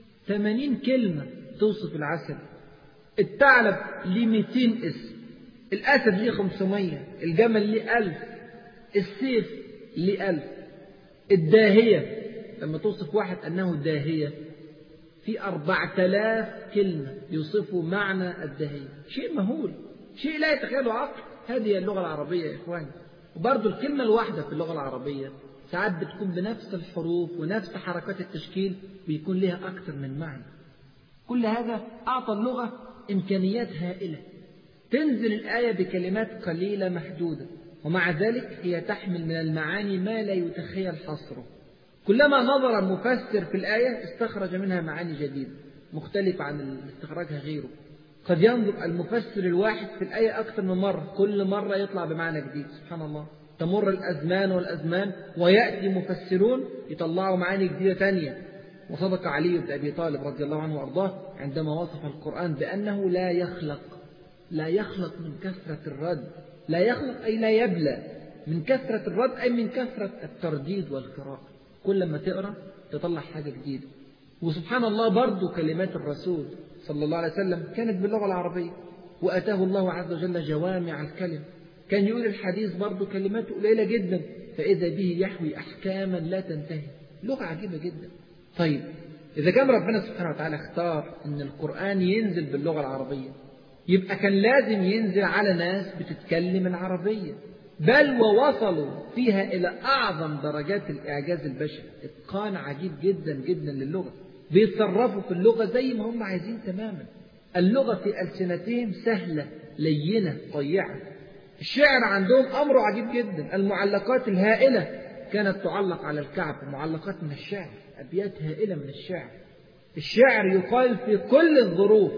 80 كلمة توصف العسل الثعلب ليه 200 اسم الأسد ليه 500 الجمل ليه 1000 السيف ليه 1000 الداهية لما توصف واحد أنه داهية في أربعة آلاف كلمة يوصفوا معنى الداهية شيء مهول شيء لا يتخيله عقل هذه اللغة العربية يا إخواني وبرضه الكلمة الواحدة في اللغة العربية ساعات بتكون بنفس الحروف ونفس حركات التشكيل بيكون لها أكثر من معنى كل هذا أعطى اللغة إمكانيات هائلة تنزل الآية بكلمات قليلة محدودة ومع ذلك هي تحمل من المعاني ما لا يتخيل حصره كلما نظر المفسر في الآية استخرج منها معاني جديدة مختلفة عن اللي استخرجها غيره قد ينظر المفسر الواحد في الآية أكثر من مرة كل مرة يطلع بمعنى جديد سبحان الله تمر الأزمان والأزمان ويأتي مفسرون يطلعوا معاني جديدة تانية وصدق علي بن أبي طالب رضي الله عنه وأرضاه عندما وصف القرآن بأنه لا يخلق لا يخلق من كثرة الرد لا يخلق أي لا يبلى من كثرة الرد أي من كثرة الترديد والقراءة كل ما تقرأ تطلع حاجة جديدة وسبحان الله برضو كلمات الرسول صلى الله عليه وسلم كانت باللغة العربية وأتاه الله عز وجل جوامع الكلم كان يقول الحديث برضو كلماته قليلة جدا فإذا به يحوي أحكاما لا تنتهي لغة عجيبة جدا طيب إذا كان ربنا سبحانه وتعالى اختار أن القرآن ينزل باللغة العربية يبقى كان لازم ينزل على ناس بتتكلم العربية بل ووصلوا فيها إلى أعظم درجات الإعجاز البشري إتقان عجيب جدا جدا للغة بيتصرفوا في اللغة زي ما هم عايزين تماما اللغة في ألسنتهم سهلة لينة طيعة الشعر عندهم أمر عجيب جدا المعلقات الهائلة كانت تعلق على الكعب معلقات من الشعر أبيات هائلة من الشعر الشعر يقال في كل الظروف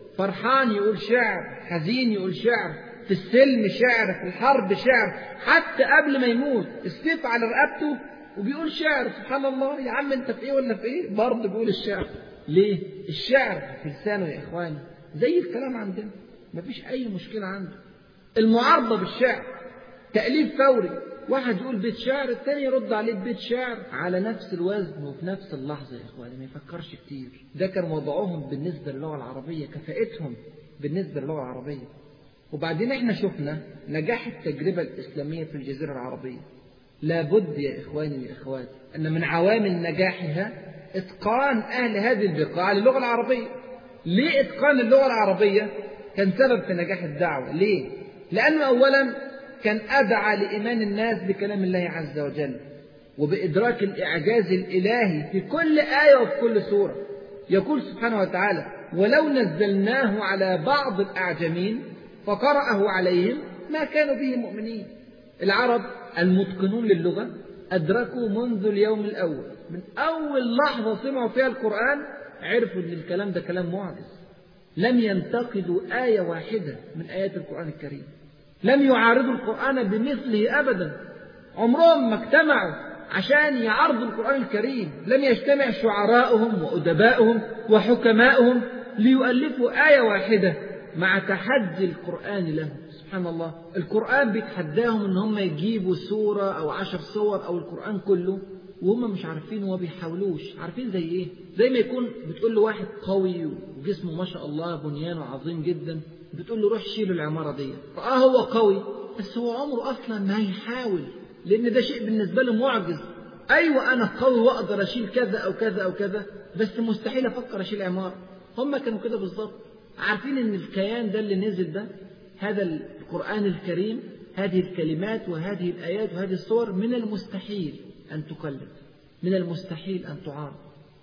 فرحان يقول شعر حزين يقول شعر في السلم شعر في الحرب شعر حتى قبل ما يموت السيف على رقبته وبيقول شعر سبحان الله يا عم انت في ايه ولا في ايه برضه بيقول الشعر ليه الشعر في لسانه يا اخواني زي الكلام عندنا مفيش اي مشكله عنده المعارضه بالشعر تاليف فوري واحد يقول بيت شعر الثاني يرد عليه ببيت شعر على نفس الوزن وفي نفس اللحظه يا اخواني ما يفكرش كتير ده كان وضعهم بالنسبه للغه العربيه كفاءتهم بالنسبه للغه العربيه وبعدين احنا شفنا نجاح التجربه الاسلاميه في الجزيره العربيه لابد يا إخواني يا إخواتي أن من عوامل نجاحها إتقان أهل هذه البقاع للغة العربية ليه إتقان اللغة العربية كان سبب في نجاح الدعوة ليه لأنه أولا كان أدعى لإيمان الناس بكلام الله عز وجل وبإدراك الإعجاز الإلهي في كل آية وفي كل سورة يقول سبحانه وتعالى ولو نزلناه على بعض الأعجمين فقرأه عليهم ما كانوا به مؤمنين العرب المتقنون للغة أدركوا منذ اليوم الأول من أول لحظة سمعوا فيها القرآن عرفوا أن الكلام ده كلام معجز لم ينتقدوا آية واحدة من آيات القرآن الكريم لم يعارضوا القرآن بمثله أبدا عمرهم ما اجتمعوا عشان يعرضوا القرآن الكريم لم يجتمع شعراؤهم وأدباؤهم وحكماؤهم ليؤلفوا آية واحدة مع تحدي القرآن لهم سبحان الله القرآن بيتحداهم ان هم يجيبوا سورة او عشر صور او القرآن كله وهم مش عارفين وما بيحاولوش عارفين زي ايه زي ما يكون بتقول له واحد قوي وجسمه ما شاء الله بنيانه عظيم جدا بتقول له روح شيل العمارة دي اه هو قوي بس هو عمره اصلا ما هيحاول لان ده شيء بالنسبة له معجز ايوه انا قوي واقدر اشيل كذا او كذا او كذا بس مستحيل افكر اشيل عمارة هم كانوا كده بالظبط عارفين ان الكيان ده اللي نزل ده هذا القرآن الكريم هذه الكلمات وهذه الآيات وهذه الصور من المستحيل أن تقلد من المستحيل أن تعارض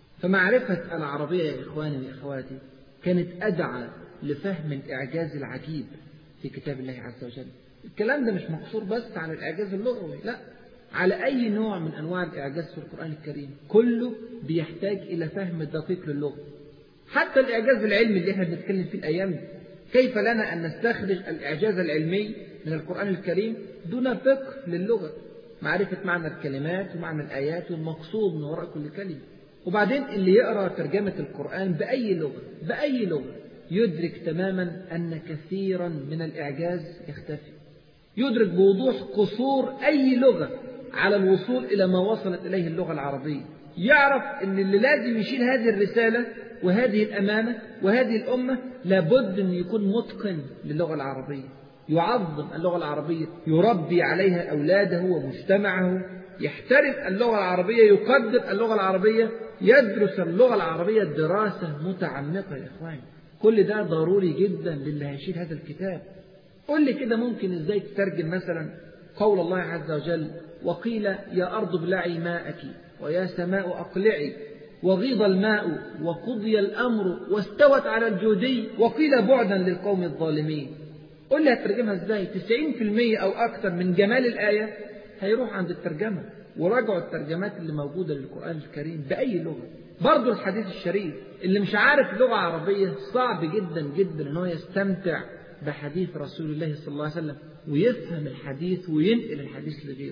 فمعرفة العربية يا إخواني وأخواتي كانت أدعى لفهم الإعجاز العجيب في كتاب الله عز وجل الكلام ده مش مقصور بس على الإعجاز اللغوي لا على أي نوع من أنواع الإعجاز في القرآن الكريم كله بيحتاج إلى فهم دقيق للغة حتى الإعجاز العلمي اللي احنا بنتكلم فيه الأيام دي كيف لنا أن نستخرج الإعجاز العلمي من القرآن الكريم دون فقه للغة معرفة معنى الكلمات ومعنى الآيات والمقصود من وراء كل كلمة وبعدين اللي يقرأ ترجمة القرآن بأي لغة بأي لغة يدرك تماما أن كثيرا من الإعجاز يختفي يدرك بوضوح قصور أي لغة على الوصول إلى ما وصلت إليه اللغة العربية يعرف أن اللي لازم يشيل هذه الرسالة وهذه الأمانة وهذه الأمة لابد أن يكون متقن للغة العربية يعظم اللغة العربية يربي عليها أولاده ومجتمعه يحترم اللغة العربية يقدر اللغة العربية يدرس اللغة العربية دراسة متعمقة يا إخواني كل ده ضروري جدا للي هيشيل هذا الكتاب قل لي كده ممكن ازاي تترجم مثلا قول الله عز وجل وقيل يا أرض ابلعي ماءك ويا سماء أقلعي وغيض الماء وقضي الأمر واستوت على الجودي وقيل بعدا للقوم الظالمين قل لي هترجمها ازاي 90% أو أكثر من جمال الآية هيروح عند الترجمة وراجعوا الترجمات اللي موجودة للقرآن الكريم بأي لغة برضه الحديث الشريف اللي مش عارف لغة عربية صعب جدا جدا ان هو يستمتع بحديث رسول الله صلى الله عليه وسلم ويفهم الحديث وينقل الحديث لغيره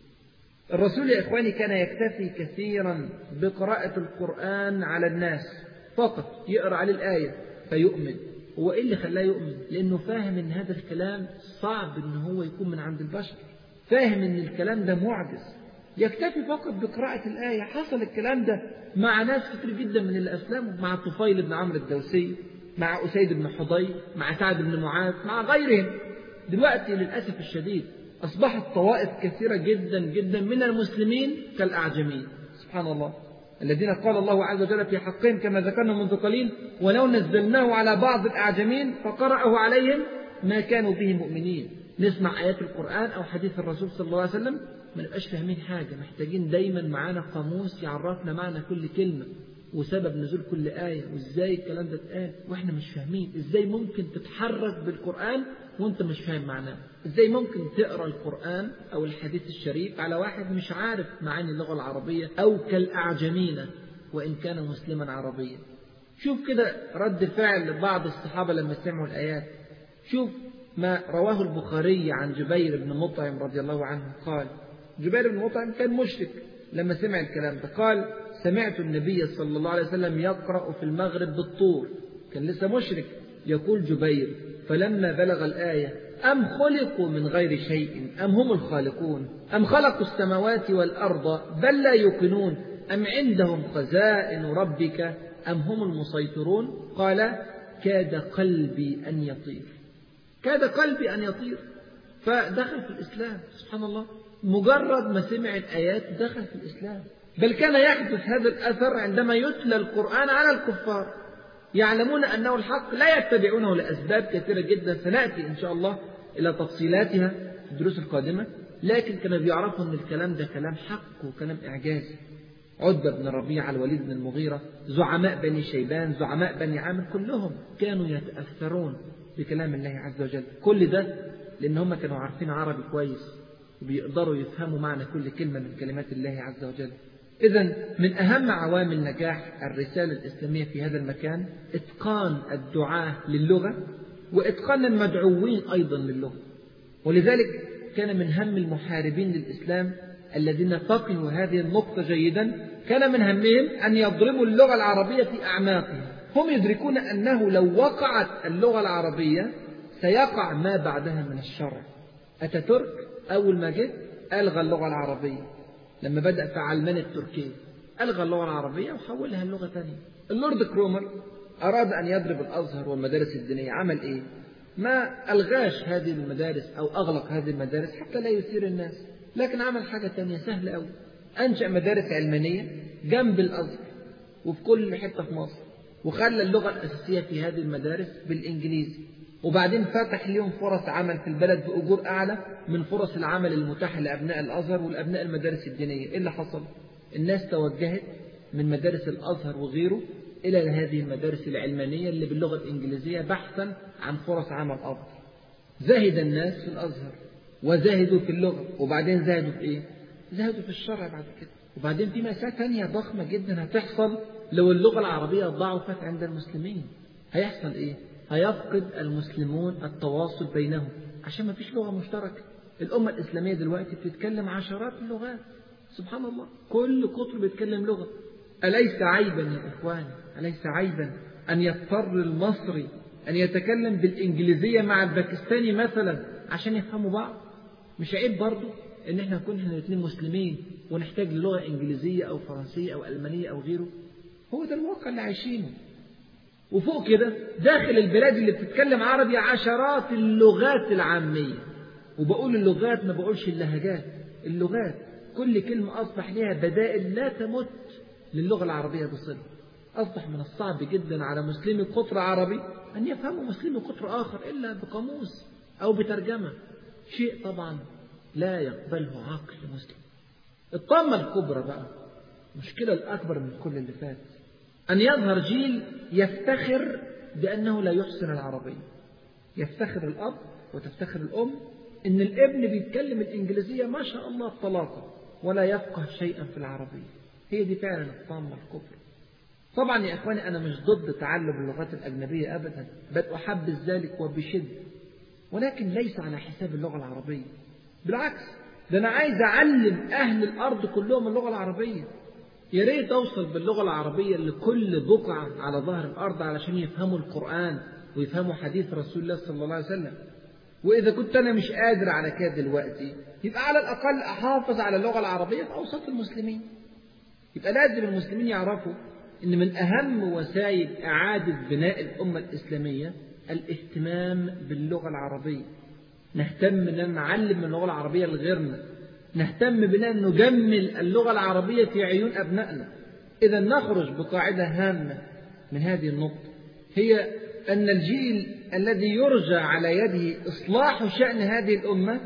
الرسول يا إخواني كان يكتفي كثيرا بقراءة القرآن على الناس فقط يقرأ عليه الآية فيؤمن هو إيه اللي خلاه يؤمن لأنه فاهم أن هذا الكلام صعب أن هو يكون من عند البشر فاهم أن الكلام ده معجز يكتفي فقط بقراءة الآية حصل الكلام ده مع ناس كتير جدا من اللي أسلموا مع طفيل بن عمرو الدوسي مع أسيد بن حضير مع سعد بن معاذ مع غيرهم دلوقتي للأسف الشديد أصبحت طوائف كثيرة جدا جدا من المسلمين كالأعجمين سبحان الله الذين قال الله عز وجل في حقهم كما ذكرنا منذ قليل ولو نزلناه على بعض الأعجمين فقرأه عليهم ما كانوا به مؤمنين نسمع آيات القرآن أو حديث الرسول صلى الله عليه وسلم ما نبقاش فاهمين حاجة محتاجين دايما معانا قاموس يعرفنا معنى كل كلمة وسبب نزول كل آية وإزاي الكلام ده اتقال وإحنا مش فاهمين إزاي ممكن تتحرك بالقرآن وأنت مش فاهم معناه إزاي ممكن تقرأ القرآن أو الحديث الشريف على واحد مش عارف معاني اللغة العربية أو كالأعجمين وإن كان مسلما عربيا شوف كده رد فعل بعض الصحابة لما سمعوا الآيات شوف ما رواه البخاري عن جبير بن مطعم رضي الله عنه قال جبير بن مطعم كان مشرك لما سمع الكلام ده قال سمعت النبي صلى الله عليه وسلم يقرأ في المغرب بالطور كان لسه مشرك يقول جبير فلما بلغ الآية أم خلقوا من غير شيء أم هم الخالقون أم خلقوا السماوات والأرض بل لا يوقنون أم عندهم خزائن ربك أم هم المسيطرون قال كاد قلبي أن يطير كاد قلبي أن يطير فدخل في الإسلام سبحان الله مجرد ما سمع الآيات دخل في الإسلام بل كان يحدث هذا الأثر عندما يتلى القرآن على الكفار يعلمون أنه الحق لا يتبعونه لأسباب كثيرة جدا سنأتي إن شاء الله إلى تفصيلاتها في الدروس القادمة لكن كانوا بيعرفوا أن الكلام ده كلام حق وكلام إعجازي عتبة بن الربيع الوليد بن المغيرة زعماء بني شيبان زعماء بني عامر كلهم كانوا يتأثرون بكلام الله عز وجل كل ده لأن هم كانوا عارفين عربي كويس وبيقدروا يفهموا معنى كل كلمة من كلمات الله عز وجل إذا من أهم عوامل نجاح الرسالة الإسلامية في هذا المكان إتقان الدعاة للغة وإتقان المدعوين أيضا للغة ولذلك كان من هم المحاربين للإسلام الذين فقهوا هذه النقطة جيدا كان من همهم أن يضربوا اللغة العربية في أعماقها هم يدركون أنه لو وقعت اللغة العربية سيقع ما بعدها من الشرع أتاتورك أول ما جه ألغى اللغة العربية لما بدأ في علمانة تركيا ألغى اللغة العربية وحولها لغة ثانية اللورد كرومر أراد أن يضرب الأزهر والمدارس الدينية عمل إيه؟ ما ألغاش هذه المدارس أو أغلق هذه المدارس حتى لا يثير الناس لكن عمل حاجة تانية سهلة أوي أنشأ مدارس علمانية جنب الأزهر وفي كل حتة في مصر وخلى اللغة الأساسية في هذه المدارس بالإنجليزي وبعدين فتح لهم فرص عمل في البلد بأجور أعلى من فرص العمل المتاحة لأبناء الأزهر والأبناء المدارس الدينية إيه اللي حصل؟ الناس توجهت من مدارس الأزهر وغيره إلى هذه المدارس العلمانية اللي باللغة الإنجليزية بحثا عن فرص عمل أفضل زهد الناس في الأزهر وزهدوا في اللغة وبعدين زهدوا في إيه؟ زهدوا في الشرع بعد كده وبعدين في مأساة ثانية ضخمة جدا هتحصل لو اللغة العربية ضعفت عند المسلمين هيحصل إيه؟ هيفقد المسلمون التواصل بينهم عشان ما فيش لغة مشتركة الأمة الإسلامية دلوقتي بتتكلم عشرات اللغات سبحان الله كل قطر بيتكلم لغة أليس عيبا يا إخواني أليس عيبا أن يضطر المصري أن يتكلم بالإنجليزية مع الباكستاني مثلا عشان يفهموا بعض مش عيب برضه إن إحنا نكون إحنا الاثنين مسلمين ونحتاج للغة إنجليزية أو فرنسية أو ألمانية أو غيره هو ده الواقع اللي عايشينه وفوق كده داخل البلاد اللي بتتكلم عربي عشرات اللغات العامية وبقول اللغات ما بقولش اللهجات اللغات كل كلمة أصبح لها بدائل لا تمت للغة العربية بصلة أصبح من الصعب جدا على مسلمي قطر عربي أن يفهموا مسلمي قطر آخر إلا بقاموس أو بترجمة شيء طبعا لا يقبله عقل مسلم الطامة الكبرى بقى المشكلة الأكبر من كل اللي فات أن يظهر جيل يفتخر بأنه لا يحسن العربية يفتخر الأب وتفتخر الأم إن الابن بيتكلم الإنجليزية ما شاء الله الطلاقة ولا يفقه شيئا في العربية هي دي فعلا الطامة الكبرى طبعا يا إخواني أنا مش ضد تعلم اللغات الأجنبية أبدا بل أحبذ ذلك وبشدة ولكن ليس على حساب اللغة العربية بالعكس ده أنا عايز أعلم أهل الأرض كلهم اللغة العربية يا ريت أوصل باللغة العربية لكل بقعة على ظهر الأرض علشان يفهموا القرآن ويفهموا حديث رسول الله صلى الله عليه وسلم وإذا كنت أنا مش قادر على كده دلوقتي يبقى على الأقل أحافظ على اللغة العربية في أوسط المسلمين يبقى لازم المسلمين يعرفوا أن من أهم وسائل إعادة بناء الأمة الإسلامية الاهتمام باللغة العربية نهتم أن نعلم اللغة العربية لغيرنا نهتم بأن نجمل اللغة العربية في عيون أبنائنا إذا نخرج بقاعدة هامة من هذه النقطة هي أن الجيل الذي يرجى على يده إصلاح شأن هذه الأمة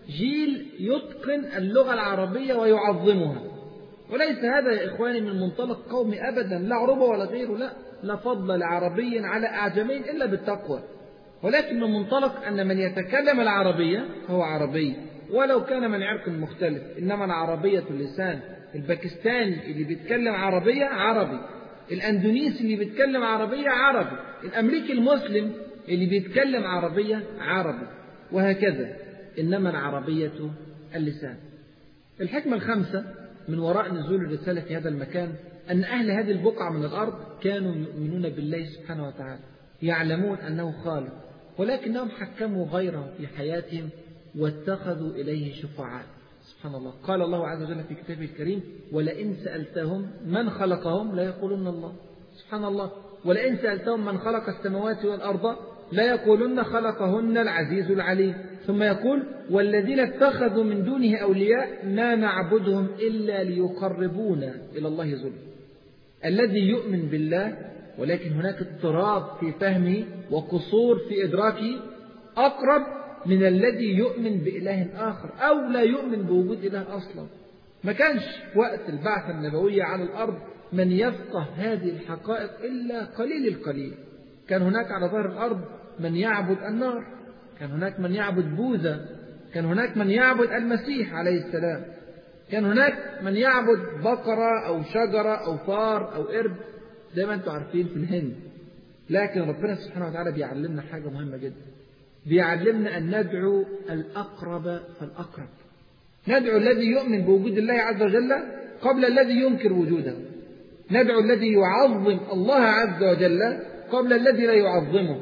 جيل يتقن اللغة العربية ويعظمها وليس هذا يا إخواني من منطلق قومي أبدا لا عربة ولا غيره لا لا فضل لعربي على أعجمي إلا بالتقوى ولكن من منطلق أن من يتكلم العربية هو عربي ولو كان من عرق مختلف إنما العربية اللسان الباكستاني اللي بيتكلم عربية عربي الأندونيسي اللي بيتكلم عربية عربي الأمريكي المسلم اللي بيتكلم عربية عربي وهكذا إنما العربية اللسان الحكمة الخامسة من وراء نزول الرسالة في هذا المكان أن أهل هذه البقعة من الأرض كانوا يؤمنون بالله سبحانه وتعالى يعلمون أنه خالق ولكنهم حكموا غيره في حياتهم واتخذوا إليه شفعاء سبحان الله قال الله عز وجل في كتابه الكريم ولئن سألتهم من خلقهم لا يقولون الله سبحان الله ولئن سألتهم من خلق السماوات والأرض لا يقولون خلقهن العزيز العليم ثم يقول والذين اتخذوا من دونه أولياء ما نعبدهم إلا ليقربونا إلى الله زلفى الذي يؤمن بالله ولكن هناك اضطراب في فهمه وقصور في إدراكه أقرب من الذي يؤمن بإله آخر أو لا يؤمن بوجود إله أصلا ما كانش وقت البعثة النبوية على الأرض من يفقه هذه الحقائق إلا قليل القليل كان هناك على ظهر الأرض من يعبد النار كان هناك من يعبد بوذا كان هناك من يعبد المسيح عليه السلام كان هناك من يعبد بقرة أو شجرة أو فار أو قرد زي ما أنتم عارفين في الهند لكن ربنا سبحانه وتعالى بيعلمنا حاجة مهمة جدا بيعلمنا أن ندعو الأقرب فالأقرب ندعو الذي يؤمن بوجود الله عز وجل قبل الذي ينكر وجوده ندعو الذي يعظم الله عز وجل قبل الذي لا يعظمه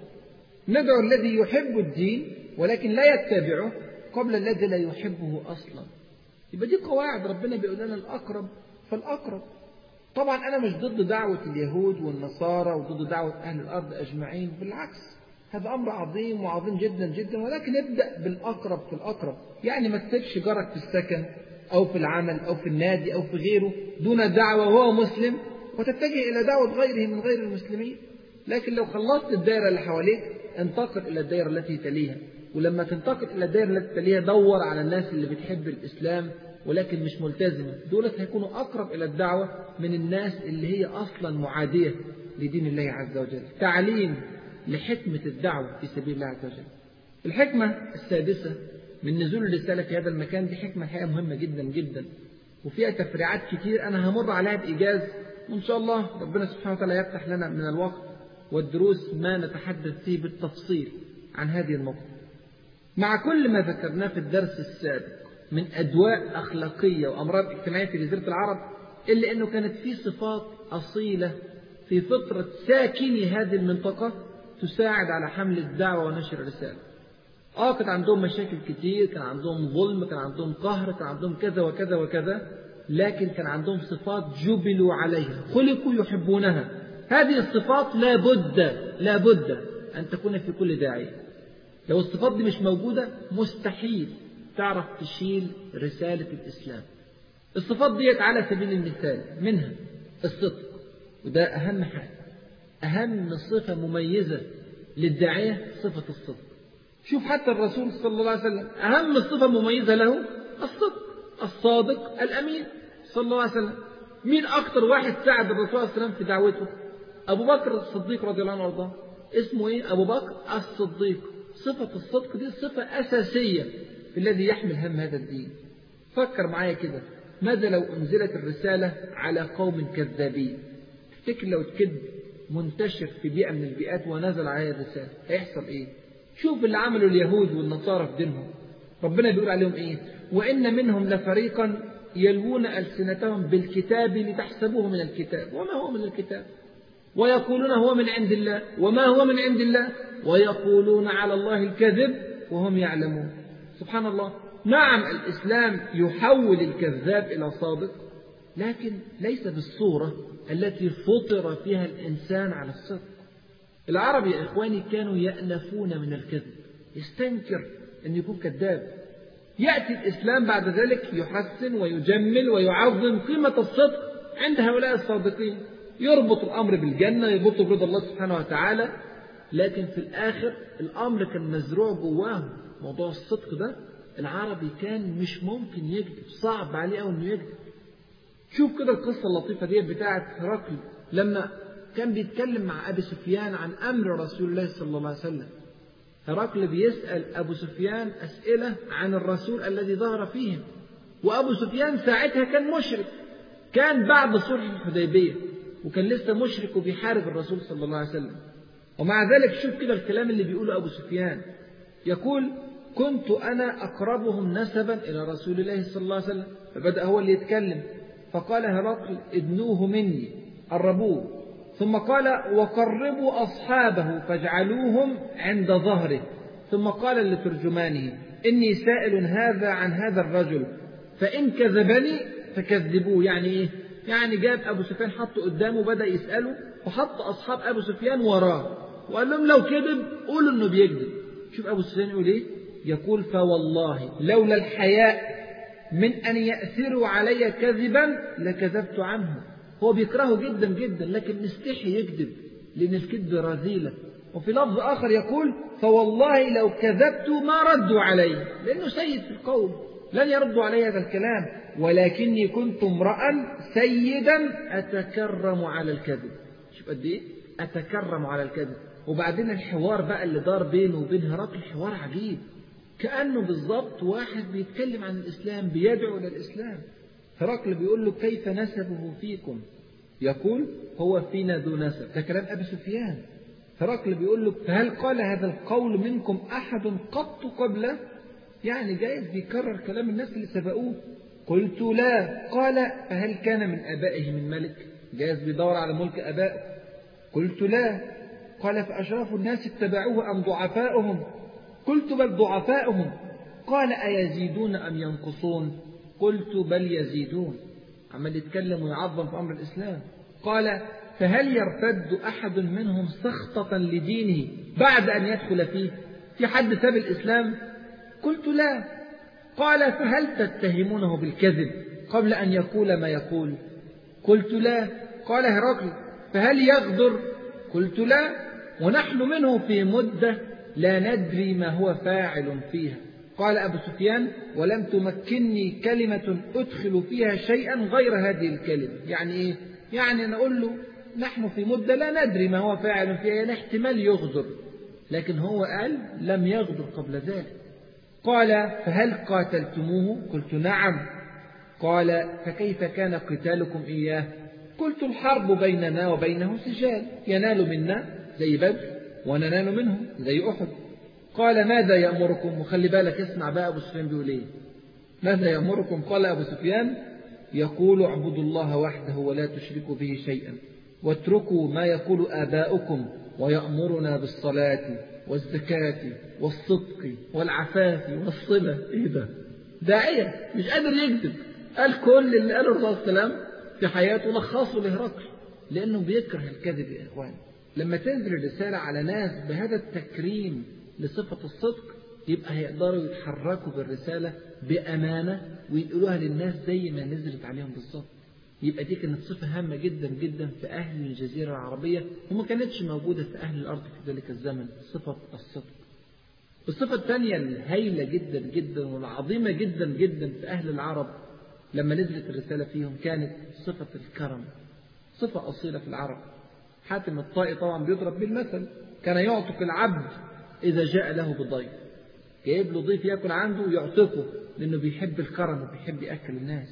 ندعو الذي يحب الدين ولكن لا يتبعه قبل الذي لا يحبه أصلا يبقى دي قواعد ربنا بيقول لنا الأقرب فالأقرب طبعا أنا مش ضد دعوة اليهود والنصارى وضد دعوة أهل الأرض أجمعين بالعكس هذا أمر عظيم وعظيم جدا جدا ولكن ابدأ بالأقرب في الأقرب يعني ما تسيبش جارك في السكن أو في العمل أو في النادي أو في غيره دون دعوة وهو مسلم وتتجه إلى دعوة غيره من غير المسلمين لكن لو خلصت الدائرة اللي حواليك انتقل إلى الدائرة التي تليها ولما تنتقل إلى الدائرة التي تليها دور على الناس اللي بتحب الإسلام ولكن مش ملتزمة دولت هيكونوا أقرب إلى الدعوة من الناس اللي هي أصلا معادية لدين الله عز وجل تعليم لحكمة الدعوة في سبيل الله عز وجل الحكمة السادسة من نزول الرسالة في هذا المكان دي حكمة الحقيقة مهمة جدا جدا وفيها تفريعات كتير أنا همر عليها بإيجاز وإن شاء الله ربنا سبحانه وتعالى يفتح لنا من الوقت والدروس ما نتحدث فيه بالتفصيل عن هذه النقطة مع كل ما ذكرناه في الدرس السابق من أدواء أخلاقية وأمراض اجتماعية في جزيرة العرب إلا أنه كانت في صفات أصيلة في فطرة ساكني هذه المنطقة تساعد على حمل الدعوة ونشر الرسالة آه كان عندهم مشاكل كتير كان عندهم ظلم كان عندهم قهر كان عندهم كذا وكذا وكذا لكن كان عندهم صفات جبلوا عليها خلقوا يحبونها هذه الصفات لا بد لا بد أن تكون في كل داعية لو الصفات دي مش موجودة مستحيل تعرف تشيل رسالة الإسلام الصفات ديت على سبيل المثال منها الصدق وده أهم حاجة أهم صفة مميزة للداعية صفة الصدق شوف حتى الرسول صلى الله عليه وسلم أهم صفة مميزة له الصدق الصادق الأمين صلى الله عليه وسلم مين أكتر واحد ساعد الرسول صلى الله عليه وسلم في دعوته أبو بكر الصديق رضي الله عنه وارضاه اسمه إيه أبو بكر الصديق صفة الصدق دي صفة أساسية في الذي يحمل هم هذا الدين فكر معايا كده ماذا لو أنزلت الرسالة على قوم كذابين تفتكر لو الكذب منتشر في بيئة من البيئات ونزل عليها الرسالة هيحصل إيه شوف اللي عملوا اليهود والنصارى في دينهم ربنا بيقول عليهم إيه وإن منهم لفريقا يلوون ألسنتهم بالكتاب لتحسبوه من الكتاب وما هو من الكتاب ويقولون هو من عند الله وما هو من عند الله ويقولون على الله الكذب وهم يعلمون سبحان الله نعم الإسلام يحول الكذاب إلى صادق لكن ليس بالصورة التي فطر فيها الإنسان على الصدق العرب يا إخواني كانوا يأنفون من الكذب يستنكر أن يكون كذاب يأتي الإسلام بعد ذلك يحسن ويجمل ويعظم قيمة الصدق عند هؤلاء الصادقين يربط الأمر بالجنة يربطه برضا الله سبحانه وتعالى لكن في الآخر الأمر كان مزروع جواهم موضوع الصدق ده العربي كان مش ممكن يكذب صعب عليه أو إنه يكذب شوف كده القصة اللطيفة دي بتاعت هرقل لما كان بيتكلم مع أبي سفيان عن أمر رسول الله صلى الله عليه وسلم هرقل بيسأل أبو سفيان أسئلة عن الرسول الذي ظهر فيهم وأبو سفيان ساعتها كان مشرك كان بعد صلح الحديبية وكان لسه مشرك وبيحارب الرسول صلى الله عليه وسلم ومع ذلك شوف كده الكلام اللي بيقوله أبو سفيان يقول كنت أنا أقربهم نسبا إلى رسول الله صلى الله عليه وسلم فبدأ هو اللي يتكلم فقال هرقل ادنوه مني قربوه ثم قال وقربوا أصحابه فاجعلوهم عند ظهره ثم قال لترجمانه إني سائل هذا عن هذا الرجل فإن كذبني فكذبوه يعني إيه؟ يعني جاب أبو سفيان حطه قدامه بدأ يسأله وحط أصحاب أبو سفيان وراه وقال لهم لو كذب قولوا إنه بيكذب شوف أبو سفيان يقول إيه يقول فوالله لولا الحياء من أن يأثروا علي كذبا لكذبت عنه هو بيكرهه جدا جدا لكن مستحي يكذب لأن الكذب رذيلة وفي لفظ آخر يقول فوالله لو كذبت ما ردوا علي لأنه سيد في القوم لن يردوا علي هذا الكلام ولكني كنت امرأ سيدا أتكرم على الكذب شوف قد إيه أتكرم على الكذب وبعدين الحوار بقى اللي دار بينه وبين هرقل حوار عجيب كأنه بالضبط واحد بيتكلم عن الإسلام بيدعو إلى الإسلام هرقل بيقول له كيف نسبه فيكم يقول هو فينا ذو نسب ده كلام أبي سفيان هرقل بيقول له فهل قال هذا القول منكم أحد قط قبله يعني جايز بيكرر كلام الناس اللي سبقوه قلت لا قال فهل كان من آبائه من ملك جايز بيدور على ملك آبائه قلت لا قال فأشراف الناس اتبعوه أم ضعفاؤهم قلت بل ضعفاؤهم قال أيزيدون أم ينقصون قلت بل يزيدون عمال يتكلم ويعظم في أمر الإسلام قال فهل يرتد أحد منهم سخطة لدينه بعد أن يدخل فيه في حد ساب الإسلام قلت لا قال فهل تتهمونه بالكذب قبل أن يقول ما يقول قلت لا قال هرقل فهل يغدر قلت لا ونحن منه في مدة لا ندري ما هو فاعل فيها قال أبو سفيان ولم تمكنني كلمة أدخل فيها شيئا غير هذه الكلمة يعني إيه؟ يعني نقول له نحن في مدة لا ندري ما هو فاعل فيها يعني احتمال يغدر لكن هو قال لم يغدر قبل ذلك قال فهل قاتلتموه قلت نعم قال فكيف كان قتالكم إياه قلت الحرب بيننا وبينه سجال ينال منا زي بدر وننال منه زي أحد قال ماذا يأمركم وخلي بالك اسمع بقى أبو سفيان بيقول إيه ماذا يأمركم قال أبو سفيان يقول اعبدوا الله وحده ولا تشركوا به شيئا واتركوا ما يقول آباؤكم ويأمرنا بالصلاة والزكاة والصدق والعفاف والصلة إيه ده داعية مش قادر يكذب قال كل اللي قاله الرسول صلى الله عليه وسلم في حياته لخصه لهرقل لأنه بيكره الكذب يا إخوان لما تنزل الرسالة على ناس بهذا التكريم لصفة الصدق يبقى هيقدروا يتحركوا بالرسالة بأمانة ويقولوها للناس زي ما نزلت عليهم بالظبط يبقى دي كانت صفة هامة جدا جدا في أهل الجزيرة العربية وما كانتش موجودة في أهل الأرض في ذلك الزمن صفة الصدق الصفة الثانية الهائلة جدا جدا والعظيمة جدا جدا في أهل العرب لما نزلت الرسالة فيهم كانت صفة الكرم صفة أصيلة في العرب حاتم الطائي طبعا بيضرب بالمثل كان يعتق العبد إذا جاء له بضيف جايب له ضيف ياكل عنده يعتقه لأنه بيحب الكرم وبيحب يأكل الناس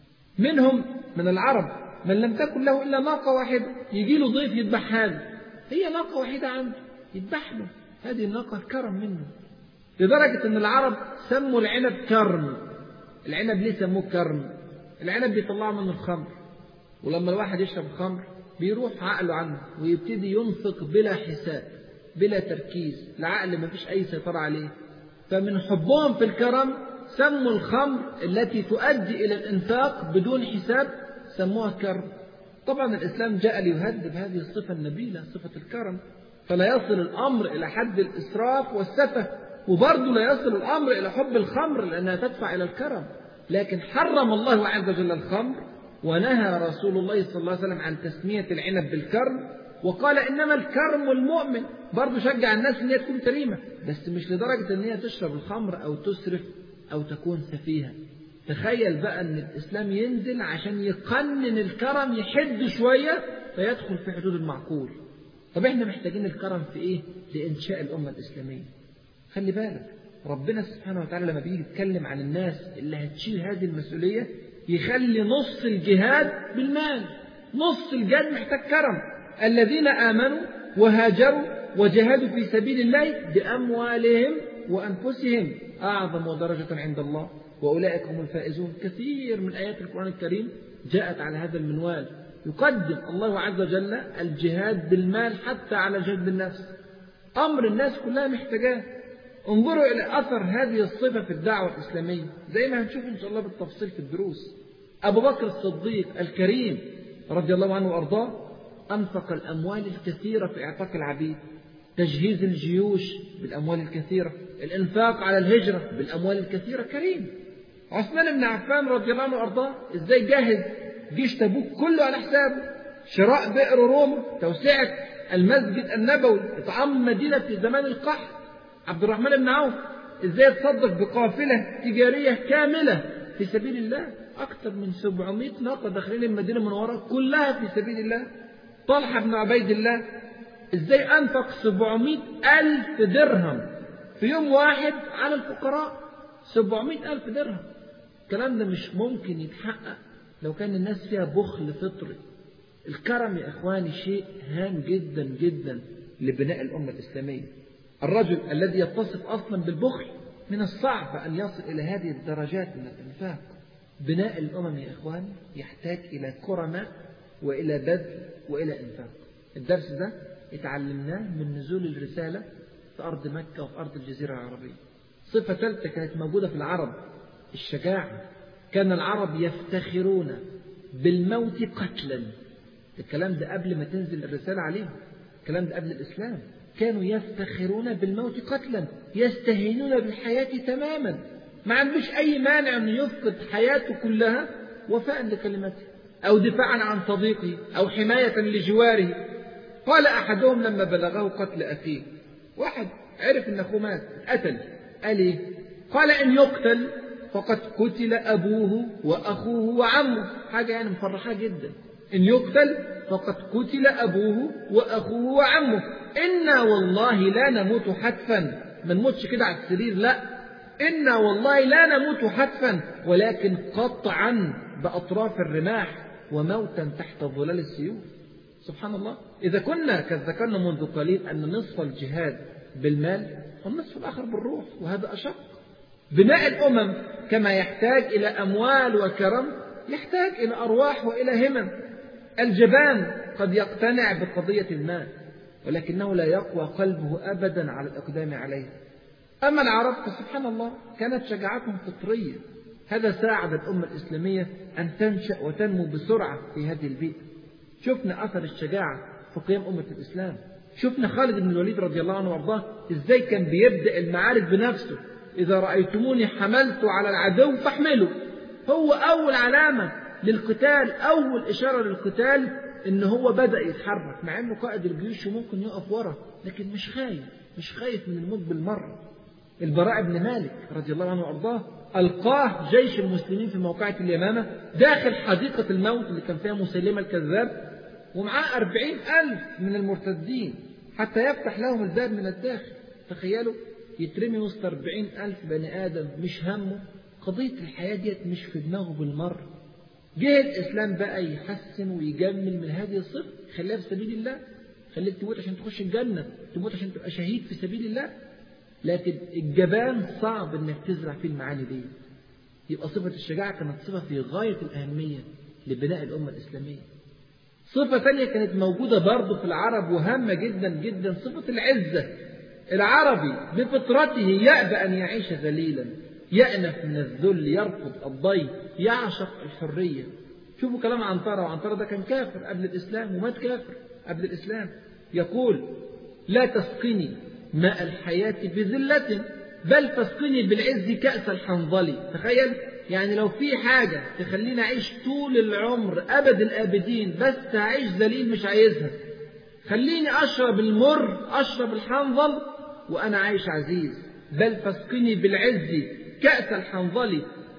منهم من العرب من لم تكن له إلا ناقة واحدة يجي له ضيف يذبحها له هي ناقة واحدة عنده يذبح له هذه الناقة كرم منه لدرجة أن العرب سموا العنب كرم العنب ليه سموه كرم العنب بيطلعوا منه الخمر ولما الواحد يشرب خمر بيروح عقله عنه ويبتدي ينفق بلا حساب بلا تركيز العقل ما فيش أي سيطرة عليه فمن حبهم في الكرم سموا الخمر التي تؤدي إلى الإنفاق بدون حساب سموها كرم طبعا الإسلام جاء ليهذب هذه الصفة النبيلة صفة الكرم فلا يصل الأمر إلى حد الإسراف والسفة وبرضه لا يصل الأمر إلى حب الخمر لأنها تدفع إلى الكرم لكن حرم الله عز وجل الخمر ونهى رسول الله صلى الله عليه وسلم عن تسمية العنب بالكرم وقال إنما الكرم المؤمن برضه شجع الناس إن هي تكون كريمة بس مش لدرجة إن هي تشرب الخمر أو تسرف أو تكون سفيهة تخيل بقى أن الإسلام ينزل عشان يقنن الكرم يحد شوية فيدخل في حدود المعقول طب احنا محتاجين الكرم في ايه؟ لإنشاء الأمة الإسلامية خلي بالك ربنا سبحانه وتعالى لما بيجي يتكلم عن الناس اللي هتشيل هذه المسؤولية يخلي نص الجهاد بالمال نص الجهاد محتاج كرم الذين آمنوا وهاجروا وجاهدوا في سبيل الله بأموالهم وأنفسهم أعظم درجة عند الله وأولئك هم الفائزون كثير من آيات القرآن الكريم جاءت على هذا المنوال يقدم الله عز وجل الجهاد بالمال حتى على الجهاد بالنفس أمر الناس كلها محتاجاه انظروا إلى أثر هذه الصفة في الدعوة الإسلامية زي ما هنشوف إن شاء الله بالتفصيل في الدروس أبو بكر الصديق الكريم رضي الله عنه وأرضاه أنفق الأموال الكثيرة في إعتاق العبيد تجهيز الجيوش بالأموال الكثيرة الإنفاق على الهجرة بالأموال الكثيرة كريم عثمان بن عفان رضي الله عنه وأرضاه إزاي جهز جيش تبوك كله على حسابه شراء بئر روما توسعة المسجد النبوي إطعام مدينة في زمان القحط عبد الرحمن بن عوف إزاي تصدق بقافلة تجارية كاملة في سبيل الله أكثر من 700 ناقة داخلين المدينة المنورة كلها في سبيل الله طلحة بن عبيد الله إزاي أنفق 700 ألف درهم في يوم واحد على الفقراء 700 ألف درهم الكلام ده مش ممكن يتحقق لو كان الناس فيها بخل فطري الكرم يا إخواني شيء هام جدا جدا لبناء الأمة الإسلامية الرجل الذي يتصف أصلا بالبخل من الصعب أن يصل إلى هذه الدرجات من الإنفاق بناء الأمم يا إخوان يحتاج إلى كرماء وإلى بذل وإلى إنفاق الدرس ده اتعلمناه من نزول الرسالة في أرض مكة وفي أرض الجزيرة العربية صفة ثالثة كانت موجودة في العرب الشجاعة كان العرب يفتخرون بالموت قتلا الكلام ده قبل ما تنزل الرسالة عليهم الكلام ده قبل الإسلام كانوا يفتخرون بالموت قتلا يستهينون بالحياة تماما ما عندوش أي مانع أنه يفقد حياته كلها وفاء لكلمته أو دفاعا عن صديقه أو حماية لجواره قال أحدهم لما بلغه قتل أخيه واحد عرف أن أخوه مات قتل قال إيه؟ قال إن يقتل فقد قتل أبوه وأخوه وعمه حاجة يعني مفرحة جدا إن يقتل فقد قتل أبوه وأخوه وعمه إنا والله لا نموت حتفا ما نموتش كده على السرير لا إنا والله لا نموت حتفا ولكن قطعا بأطراف الرماح وموتا تحت ظلال السيوف سبحان الله إذا كنا قد ذكرنا منذ قليل أن نصف الجهاد بالمال والنصف الآخر بالروح وهذا أشق بناء الأمم كما يحتاج إلى أموال وكرم يحتاج إلى أرواح وإلى همم الجبان قد يقتنع بقضية المال ولكنه لا يقوى قلبه أبدا على الإقدام عليه أما العرب فسبحان الله كانت شجاعتهم فطرية هذا ساعد الأمة الإسلامية أن تنشأ وتنمو بسرعة في هذه البيئة شفنا أثر الشجاعة في قيام أمة الإسلام شفنا خالد بن الوليد رضي الله عنه وارضاه ازاي كان بيبدأ المعارك بنفسه إذا رأيتموني حملت على العدو فاحملوا هو أول علامة للقتال أول إشارة للقتال إن هو بدأ يتحرك مع إنه قائد الجيوش وممكن يقف ورا لكن مش خايف مش خايف من الموت بالمرة البراء بن مالك رضي الله عنه وأرضاه ألقاه جيش المسلمين في موقعة اليمامة داخل حديقة الموت اللي كان فيها مسيلمة الكذاب ومعاه أربعين ألف من المرتدين حتى يفتح لهم الباب من الداخل تخيلوا يترمي وسط أربعين ألف بني آدم مش همه قضية الحياة ديت مش في دماغه بالمرة جه الإسلام بقى يحسن ويجمل من هذه الصفة خليها في سبيل الله خليك تموت عشان تخش الجنة تموت عشان تبقى شهيد في سبيل الله لكن الجبان صعب انك تزرع فيه المعاني دي يبقى صفة الشجاعة كانت صفة في غاية الأهمية لبناء الأمة الإسلامية صفة ثانية كانت موجودة برضه في العرب وهامة جدا جدا صفة العزة العربي بفطرته يأبى أن يعيش ذليلا يأنف من الذل يرفض الضيف يعشق الحرية شوفوا كلام عنترة وعنترة ده كان كافر قبل الإسلام ومات كافر قبل الإسلام يقول لا تسقني ماء الحياة بذلة بل تسقني بالعز كأس الحنظلي تخيل يعني لو في حاجة تخليني أعيش طول العمر أبد الآبدين بس هعيش ذليل مش عايزها خليني أشرب المر أشرب الحنظل وأنا عايش عزيز بل تسقني بالعز كأس الحنظل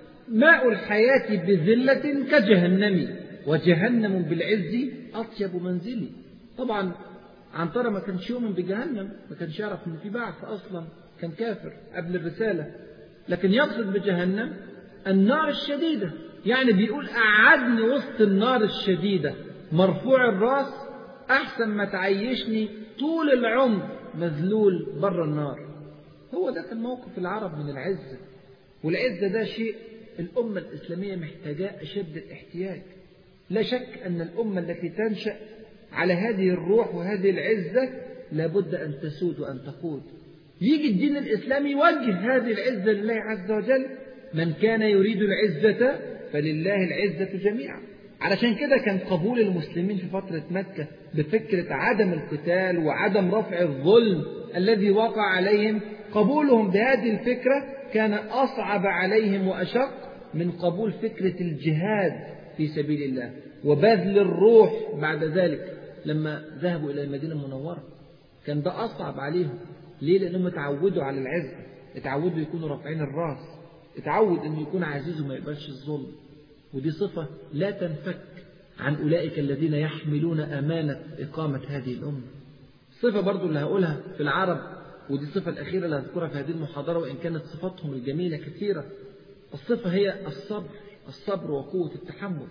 ماء الحياة بذلة كجهنم وجهنم بالعز أطيب منزلي طبعا عنترة ما كانش يؤمن بجهنم ما كانش يعرف ان في بعث اصلا كان كافر قبل الرسالة لكن يقصد بجهنم النار الشديدة يعني بيقول قعدني وسط النار الشديدة مرفوع الراس أحسن ما تعيشني طول العمر مذلول بره النار هو ده كان موقف العرب من العزة والعزة ده شيء الأمة الإسلامية محتاجاه أشد الاحتياج لا شك أن الأمة التي تنشأ على هذه الروح وهذه العزة لابد أن تسود وأن تقود يجي الدين الإسلامي يوجه هذه العزة لله عز وجل من كان يريد العزة فلله العزة جميعا علشان كده كان قبول المسلمين في فترة مكة بفكرة عدم القتال وعدم رفع الظلم الذي وقع عليهم قبولهم بهذه الفكرة كان أصعب عليهم وأشق من قبول فكرة الجهاد في سبيل الله وبذل الروح بعد ذلك لما ذهبوا إلى المدينة المنورة كان ده أصعب عليهم ليه؟ لأنهم اتعودوا على العزة اتعودوا يكونوا رافعين الراس اتعود أنه يكون عزيز وما يقبلش الظلم ودي صفة لا تنفك عن أولئك الذين يحملون أمانة إقامة هذه الأمة الصفة برضو اللي هقولها في العرب ودي الصفة الأخيرة اللي هذكرها في هذه المحاضرة وإن كانت صفاتهم الجميلة كثيرة الصفة هي الصبر الصبر وقوة التحمل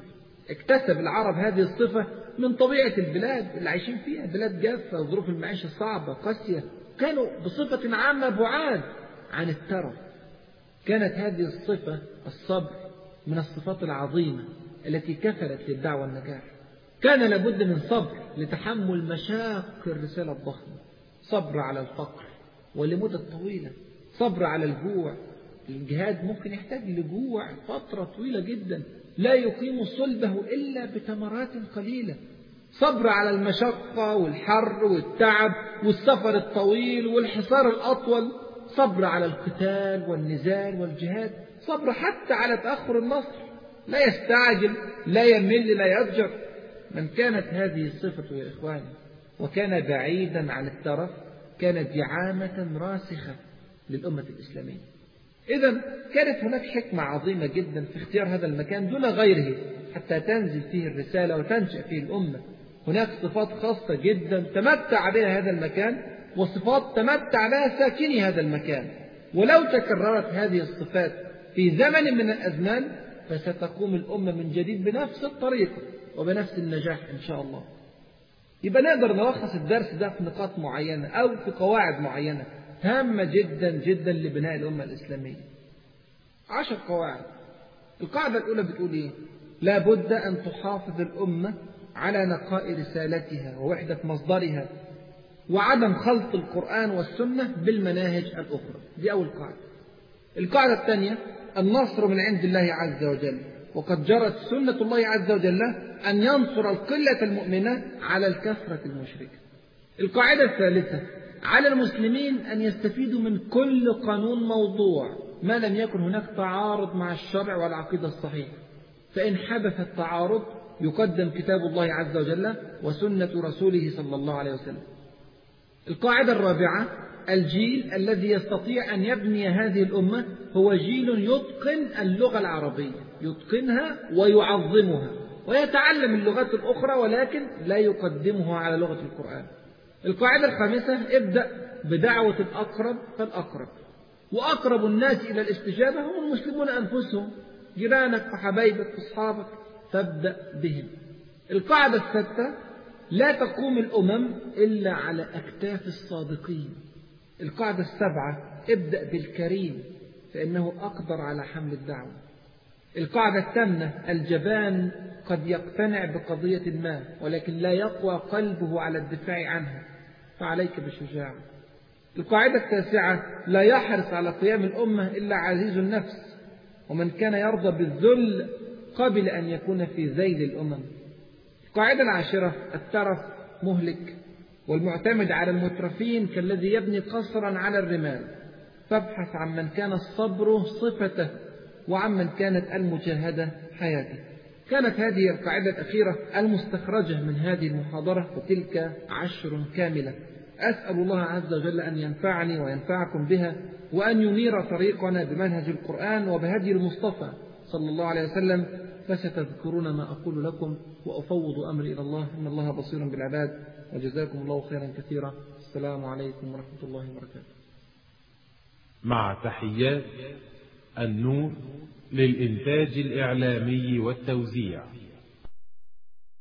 اكتسب العرب هذه الصفة من طبيعة البلاد اللي عايشين فيها بلاد جافة وظروف المعيشة صعبة قاسية كانوا بصفة عامة بعاد عن الترف كانت هذه الصفة الصبر من الصفات العظيمة التي كفلت للدعوة النجاح كان لابد من صبر لتحمل مشاق الرسالة الضخمة صبر على الفقر ولمدة طويلة صبر على الجوع الجهاد ممكن يحتاج لجوع فترة طويلة جدا لا يقيم صلبه إلا بتمرات قليلة صبر على المشقة والحر والتعب والسفر الطويل والحصار الأطول صبر على القتال والنزال والجهاد صبر حتى على تأخر النصر لا يستعجل لا يمل لا يضجر من كانت هذه الصفة يا إخواني وكان بعيدا عن الترف كانت دعامة راسخة للأمة الإسلامية إذا كانت هناك حكمة عظيمة جدا في اختيار هذا المكان دون غيره حتى تنزل فيه الرسالة وتنشأ فيه الأمة هناك صفات خاصة جدا تمتع بها هذا المكان وصفات تمتع بها ساكني هذا المكان ولو تكررت هذه الصفات في زمن من الأزمان فستقوم الأمة من جديد بنفس الطريقة وبنفس النجاح إن شاء الله يبقى نقدر نلخص الدرس ده في نقاط معينة أو في قواعد معينة هامة جدا جدا لبناء الأمة الإسلامية عشر قواعد القاعدة الأولى بتقول إيه لا بد أن تحافظ الأمة على نقاء رسالتها ووحدة مصدرها وعدم خلط القرآن والسنة بالمناهج الأخرى دي أول قاعدة القاعدة الثانية النصر من عند الله عز وجل وقد جرت سنة الله عز وجل أن ينصر القلة المؤمنة على الكثرة المشركة القاعدة الثالثة على المسلمين أن يستفيدوا من كل قانون موضوع ما لم يكن هناك تعارض مع الشرع والعقيدة الصحيحة فإن حدث التعارض يقدم كتاب الله عز وجل وسنة رسوله صلى الله عليه وسلم القاعدة الرابعة الجيل الذي يستطيع أن يبني هذه الأمة هو جيل يتقن اللغة العربية يتقنها ويعظمها ويتعلم اللغات الأخرى ولكن لا يقدمها على لغة القرآن القاعدة الخامسة ابدأ بدعوة الأقرب فالأقرب وأقرب الناس إلى الاستجابة هم المسلمون أنفسهم جيرانك وحبايبك وأصحابك فابدأ بهم القاعدة السادسة لا تقوم الأمم إلا على أكتاف الصادقين القاعدة السبعة ابدأ بالكريم فإنه أقدر على حمل الدعوة القاعدة الثامنة الجبان قد يقتنع بقضية ما ولكن لا يقوى قلبه على الدفاع عنها فعليك بالشجاعة القاعدة التاسعة لا يحرص على قيام الأمة إلا عزيز النفس ومن كان يرضى بالذل قبل أن يكون في ذيل الأمم القاعدة العاشرة الترف مهلك والمعتمد على المترفين كالذي يبني قصرا على الرمال فابحث عن من كان الصبر صفته وعمن كانت المجاهدة حياته كانت هذه القاعدة الأخيرة المستخرجة من هذه المحاضرة وتلك عشر كاملة أسأل الله عز وجل أن ينفعني وينفعكم بها وأن ينير طريقنا بمنهج القرآن وبهدي المصطفى صلى الله عليه وسلم فستذكرون ما أقول لكم وأفوض أمري إلى الله إن الله بصير بالعباد وجزاكم الله خيرا كثيرا السلام عليكم ورحمة الله وبركاته مع تحيات النور للإنتاج الإعلامي والتوزيع